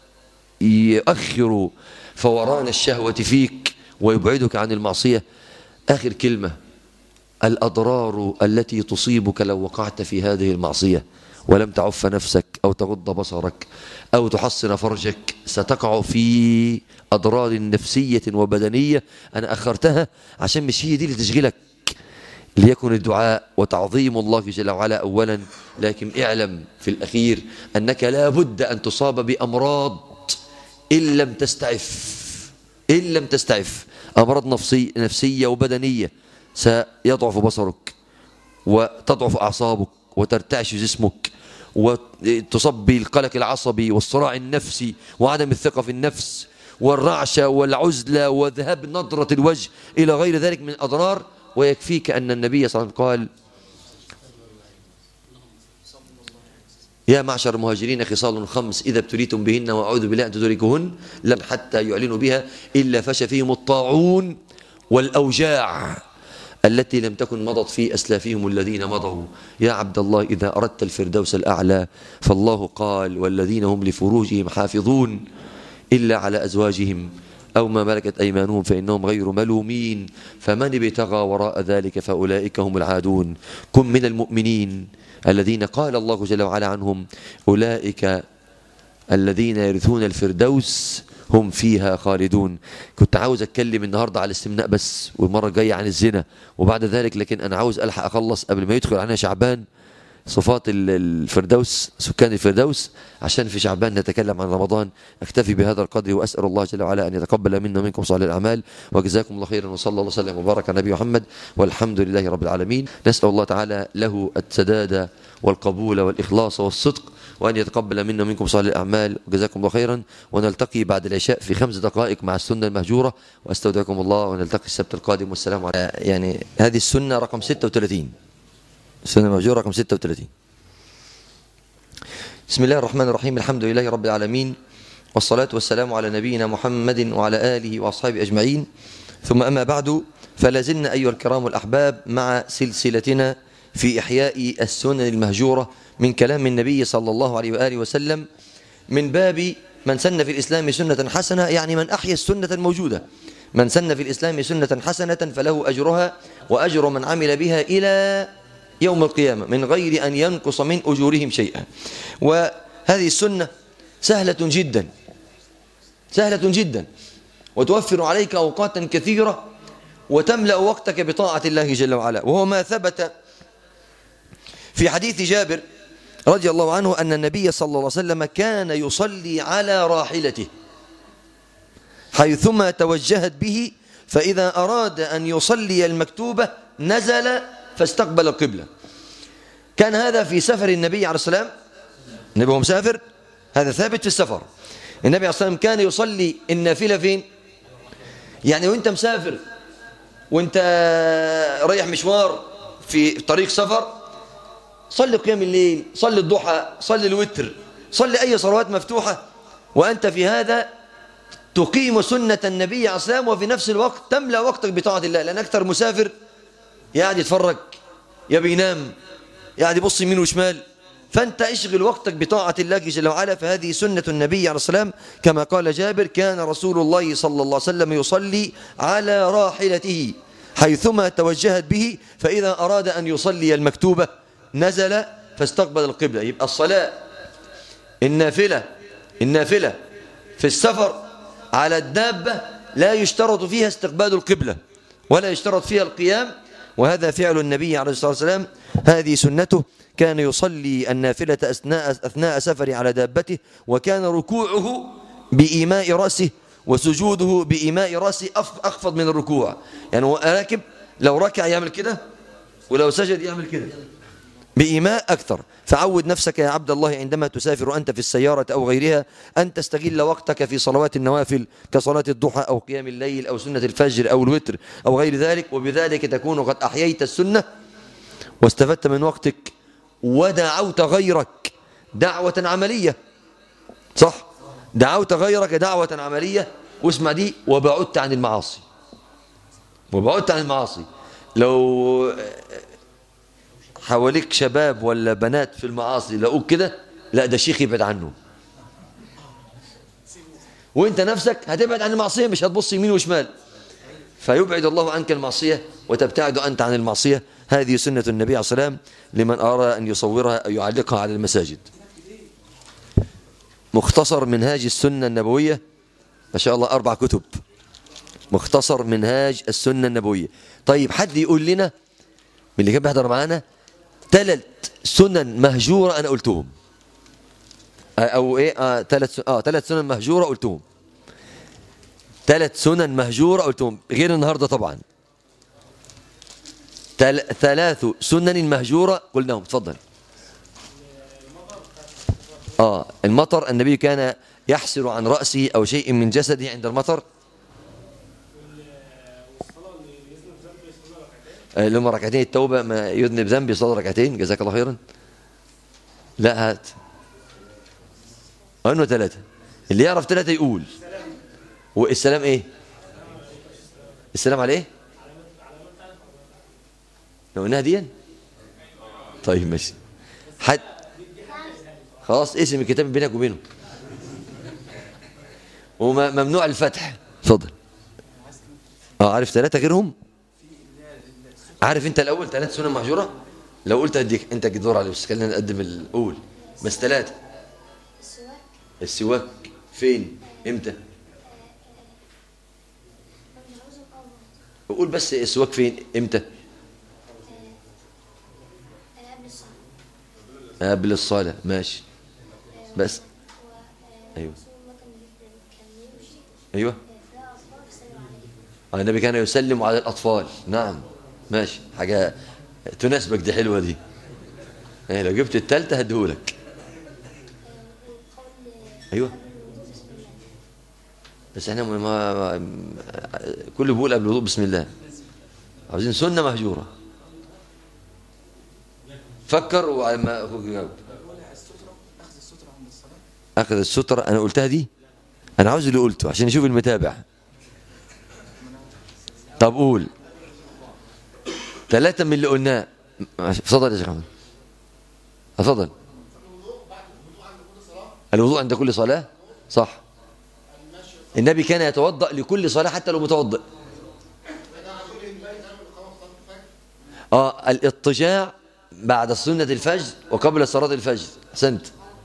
يؤخر فوران الشهوة فيك ويبعدك عن المعصية آخر كلمة الأضرار التي تصيبك لو وقعت في هذه المعصية ولم تعف نفسك أو تغض بصرك أو تحصن فرجك ستقع في أضرار نفسية وبدنية أنا أخرتها عشان مش هي دي اللي تشغلك ليكن الدعاء وتعظيم الله جل وعلا أولا لكن اعلم في الأخير أنك لا بد أن تصاب بأمراض إن لم تستعف إن لم تستعف أمراض نفسي نفسية وبدنية سيضعف بصرك وتضعف أعصابك وترتعش جسمك وتصب بالقلق العصبي والصراع النفسي وعدم الثقة في النفس والرعشة والعزلة وذهاب نظرة الوجه إلى غير ذلك من أضرار ويكفيك أن النبي صلى الله عليه وسلم قال يا معشر المهاجرين خصال خمس إذا ابتليتم بهن وأعوذ بالله أن تدركهن لم حتى يعلنوا بها إلا فشى فيهم الطاعون والأوجاع التي لم تكن مضت في أسلافهم الذين مضوا يا عبد الله إذا أردت الفردوس الأعلى فالله قال والذين هم لفروجهم حافظون إلا على أزواجهم أو ما ملكت أيمانهم فإنهم غير ملومين فمن ابتغى وراء ذلك فأولئك هم العادون كن من المؤمنين الذين قال الله جل وعلا عنهم أولئك الذين يرثون الفردوس هم فيها خالدون كنت عاوز اتكلم النهارده على الاستمناء بس والمره الجايه عن الزنا وبعد ذلك لكن انا عاوز الحق اخلص قبل ما يدخل علينا شعبان صفات ال- الفردوس سكان الفردوس عشان في شعبان نتكلم عن رمضان اكتفي بهذا القدر واسال الله جل وعلا ان يتقبل منا ومنكم صالح الاعمال وجزاكم الله خيرا وصلى الله وسلم وبارك على نبي محمد والحمد لله رب العالمين نسال الله تعالى له السداد والقبول والاخلاص والصدق وأن يتقبل منا ومنكم صالح الأعمال وجزاكم الله خيرا ونلتقي بعد العشاء في خمس دقائق مع السنة المهجورة وأستودعكم الله ونلتقي السبت القادم والسلام على يعني هذه السنة رقم 36 السنة المهجورة رقم 36 بسم الله الرحمن الرحيم الحمد لله رب العالمين والصلاة والسلام على نبينا محمد وعلى آله وأصحابه أجمعين ثم أما بعد فلازلنا أيها الكرام الأحباب مع سلسلتنا في إحياء السنن المهجورة من كلام النبي صلى الله عليه وآله وسلم من باب من سن في الإسلام سنة حسنة يعني من أحيا السنة الموجودة من سن في الإسلام سنة حسنة فله أجرها وأجر من عمل بها إلى يوم القيامة من غير أن ينقص من أجورهم شيئا وهذه السنة سهلة جدا سهلة جدا وتوفر عليك أوقاتا كثيرة وتملأ وقتك بطاعة الله جل وعلا وهو ما ثبت في حديث جابر رضي الله عنه أن النبي صلى الله عليه وسلم كان يصلي على راحلته حيثما توجهت به فإذا أراد أن يصلي المكتوبة نزل فاستقبل القبلة كان هذا في سفر النبي عليه السلام النبي هو مسافر هذا ثابت في السفر النبي عليه السلام كان يصلي النافلة فين يعني وانت مسافر وانت رايح مشوار في طريق سفر صلي قيام الليل صلي الضحى صلي الوتر صلي أي صلوات مفتوحة وأنت في هذا تقيم سنة النبي عليه السلام وفي نفس الوقت تملأ وقتك بطاعة الله لأن أكثر مسافر قاعد يتفرج يا بينام قاعد يبص يمين وشمال فأنت اشغل وقتك بطاعة الله جل وعلا فهذه سنة النبي عليه السلام كما قال جابر كان رسول الله صلى الله عليه وسلم يصلي على راحلته حيثما توجهت به فإذا أراد أن يصلي المكتوبة نزل فاستقبل القبلة يبقى الصلاة النافلة النافلة في السفر على الدابة لا يشترط فيها استقبال القبلة ولا يشترط فيها القيام وهذا فعل النبي عليه الصلاة والسلام هذه سنته كان يصلي النافلة أثناء, أثناء سفر على دابته وكان ركوعه بإيماء رأسه وسجوده بإيماء رأسه أخفض من الركوع يعني هو راكب لو ركع يعمل كده ولو سجد يعمل كده بإيماء أكثر فعود نفسك يا عبد الله عندما تسافر أنت في السيارة أو غيرها أن تستغل وقتك في صلوات النوافل كصلاة الضحى أو قيام الليل أو سنة الفجر أو الوتر أو غير ذلك وبذلك تكون قد أحييت السنة واستفدت من وقتك ودعوت غيرك دعوة عملية صح دعوت غيرك دعوة عملية واسمع دي وبعدت عن المعاصي وبعدت عن المعاصي لو حواليك شباب ولا بنات في المعاصي لقوك كده لا ده شيخ يبعد عنه وانت نفسك هتبعد عن المعصية مش هتبص يمين وشمال فيبعد الله عنك المعصية وتبتعد أنت عن المعصية هذه سنة النبي عليه الصلاة والسلام لمن أرى أن يصورها أو يعلقها على المساجد مختصر منهاج السنة النبوية ما شاء الله أربع كتب مختصر منهاج السنة النبوية طيب حد يقول لنا من اللي كان بيحضر معانا ثلاث سنن مهجورة أنا قلتهم أو إيه آه ثلاث آه ثلاث سنن مهجورة قلتهم ثلاث سنن مهجورة قلتهم غير النهاردة طبعا ثلاث سنن مهجورة قلناهم تفضل آه المطر النبي كان يحسر عن رأسه أو شيء من جسده عند المطر لما ركعتين التوبة ما يذنب ذنب يصلي ركعتين جزاك الله خيرا لا هات أنه ثلاثة اللي يعرف ثلاثة يقول والسلام ايه السلام عليه لو قلناها دي طيب ماشي حد خلاص اسم الكتاب بينك وبينه وممنوع الفتح اتفضل اه عارف ثلاثة غيرهم عارف انت الاول ثلاث سنن محجوره لو قلت اديك انت الدور عليه بس خلينا نقدم الاول بس ثلاثه السواك السواك فين امتى قول بس السواك فين امتى قبل الصلاه ماشي بس ايوه ايوه النبي كان يسلم على الاطفال نعم ماشي حاجة تناسبك دي حلوة دي يعني لو جبت التالتة هديهولك ايوه بس احنا ما, ما كل بيقول قبل الوضوء بسم الله عاوزين سنة مهجورة فكر وعلى ما اخوك يجاوب اخذ السترة انا قلتها دي انا عاوز اللي قلته عشان نشوف المتابع طب قول ثلاثة من اللي قلناه تفضل يا شيخ محمد تفضل الوضوء عند كل صلاة صح النبي كان يتوضأ لكل صلاة حتى لو متوضئ اه الاضطجاع بعد سنة الفجر وقبل صلاة الفجر احسنت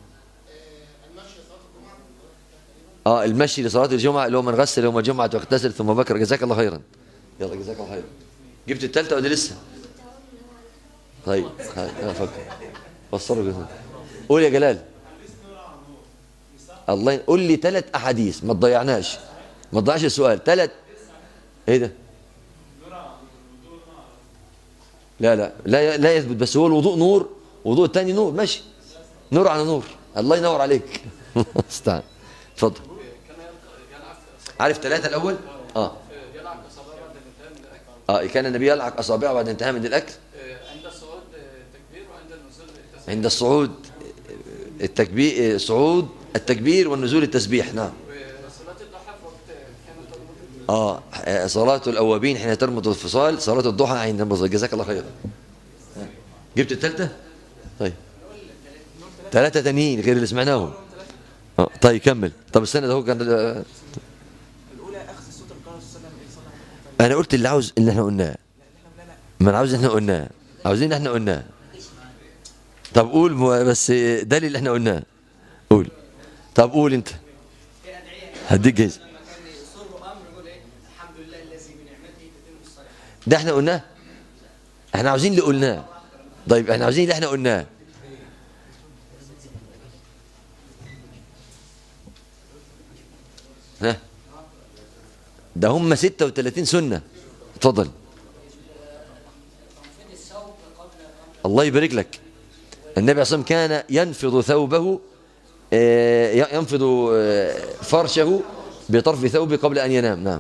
اه المشي لصلاة الجمعة اللي هو من غسل يوم الجمعة واغتسل ثم بكر جزاك الله خيرا يلا جزاك الله خيرا جبت التالتة ولا لسه طيب انا فكر فسروا كده قول يا جلال الله قول لي ثلاث احاديث ما تضيعناش ما تضيعش السؤال ثلاث ايه ده لا لا لا لا يثبت بس هو الوضوء نور وضوء الثاني نور ماشي نور على نور الله ينور عليك استنى اتفضل عارف ثلاثة الأول اه اه كان النبي يلعق اصابعه بعد انتهاء من الاكل عند الصعود التكبير وعند النزول التسبيح عند الصعود التكبير صعود التكبير والنزول التسبيح نعم وصلاة الضحى في وقت كانت اه صلاة الأوابين حين ترمض الفصال صلاة الضحى عند المصر جزاك الله خير جبت الثالثة طيب ثلاثة تانيين غير اللي سمعناهم اه طيب كمل طب استنى ده هو كان الاولى اخذ الصوت القرآن صلى الله عليه وسلم انا قلت اللي عاوز اللي احنا قلناه ما انا عاوز اللي احنا قلناه عاوزين اللي احنا قلناه طب قول مو- بس ده اللي احنا قلناه قول طب قول انت هديك جايزه لما كان يصر امر يقول ايه الحمد لله الذي بنعمته تتم الصالحات ده احنا قلناه احنا عاوزين اللي قلناه طيب احنا عاوزين اللي احنا قلناه ها ده هم 36 سنة اتفضل الله يبارك لك النبي عليه الصلاة والسلام كان ينفض ثوبه آه، ينفض آه، فرشه بطرف ثوبه قبل أن ينام نعم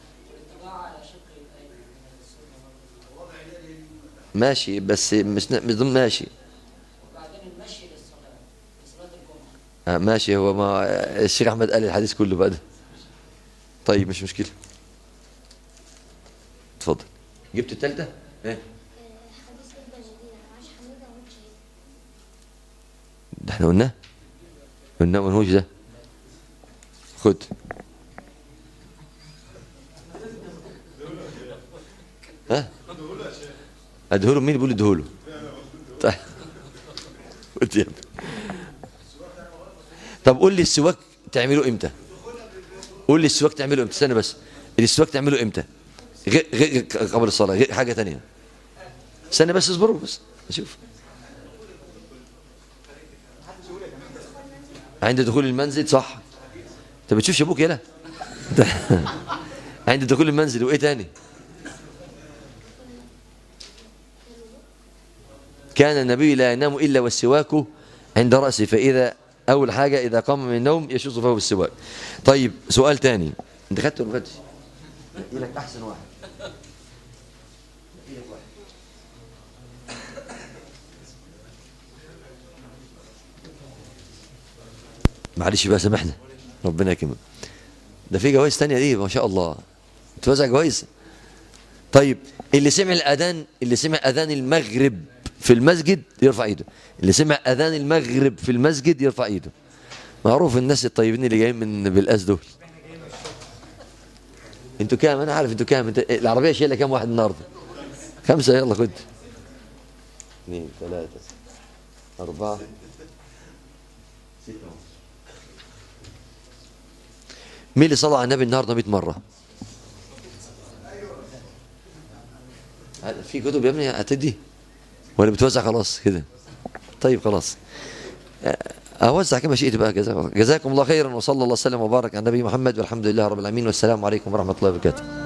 ماشي بس مش مش ضمن ماشي وبعدين المشي للصلاه لصلاه الجمعه آه ماشي هو ما الشيخ احمد قال الحديث كله بقى ده طيب مش مشكله اتفضل جبت الثالثه ايه حديث ابن جديد عاش حميدة وموت شهيد ده احنا قلناه قلناه ما قلناهوش ده خد ها ادهوله مين بيقول ادهوله طيب قلت يا ابني. طب قول لي السواك تعمله امتى قول لي السواك تعمله امتى استنى بس السواك تعمله امتى غير غير قبل الصلاه غير حاجه تانية استنى بس اصبروا بس اشوف عند دخول المنزل صح انت بتشوفش ابوك يلا عند دخول المنزل وايه تاني كان النبي لا ينام الا والسواك عند راسه فاذا اول حاجه اذا قام من النوم يشوز فيه بالسواك طيب سؤال تاني انت خدته ولا ما خدتش لك احسن واحد نقي لك واحد. معلش بقى سامحنا ربنا يكرمك ده في جوائز تانية دي ما شاء الله توزع جوائز طيب اللي سمع الاذان اللي سمع اذان المغرب في المسجد يرفع ايده اللي سمع اذان المغرب في المسجد يرفع ايده معروف الناس الطيبين اللي جايين من بالاس دول انتوا كام انا عارف انتوا كام انت العربيه شايله كام واحد النهارده خمسه يلا خد اثنين ثلاثه اربعه سته مين اللي صلى على النبي النهارده 100 مره في كتب يا ابني هتدي ولا بتوزع خلاص كده طيب خلاص اوزع كما شئت بقى جزاكم جزاكم الله خيرا وصلى الله وسلم وبارك على النبي محمد والحمد لله رب العالمين والسلام عليكم ورحمه الله وبركاته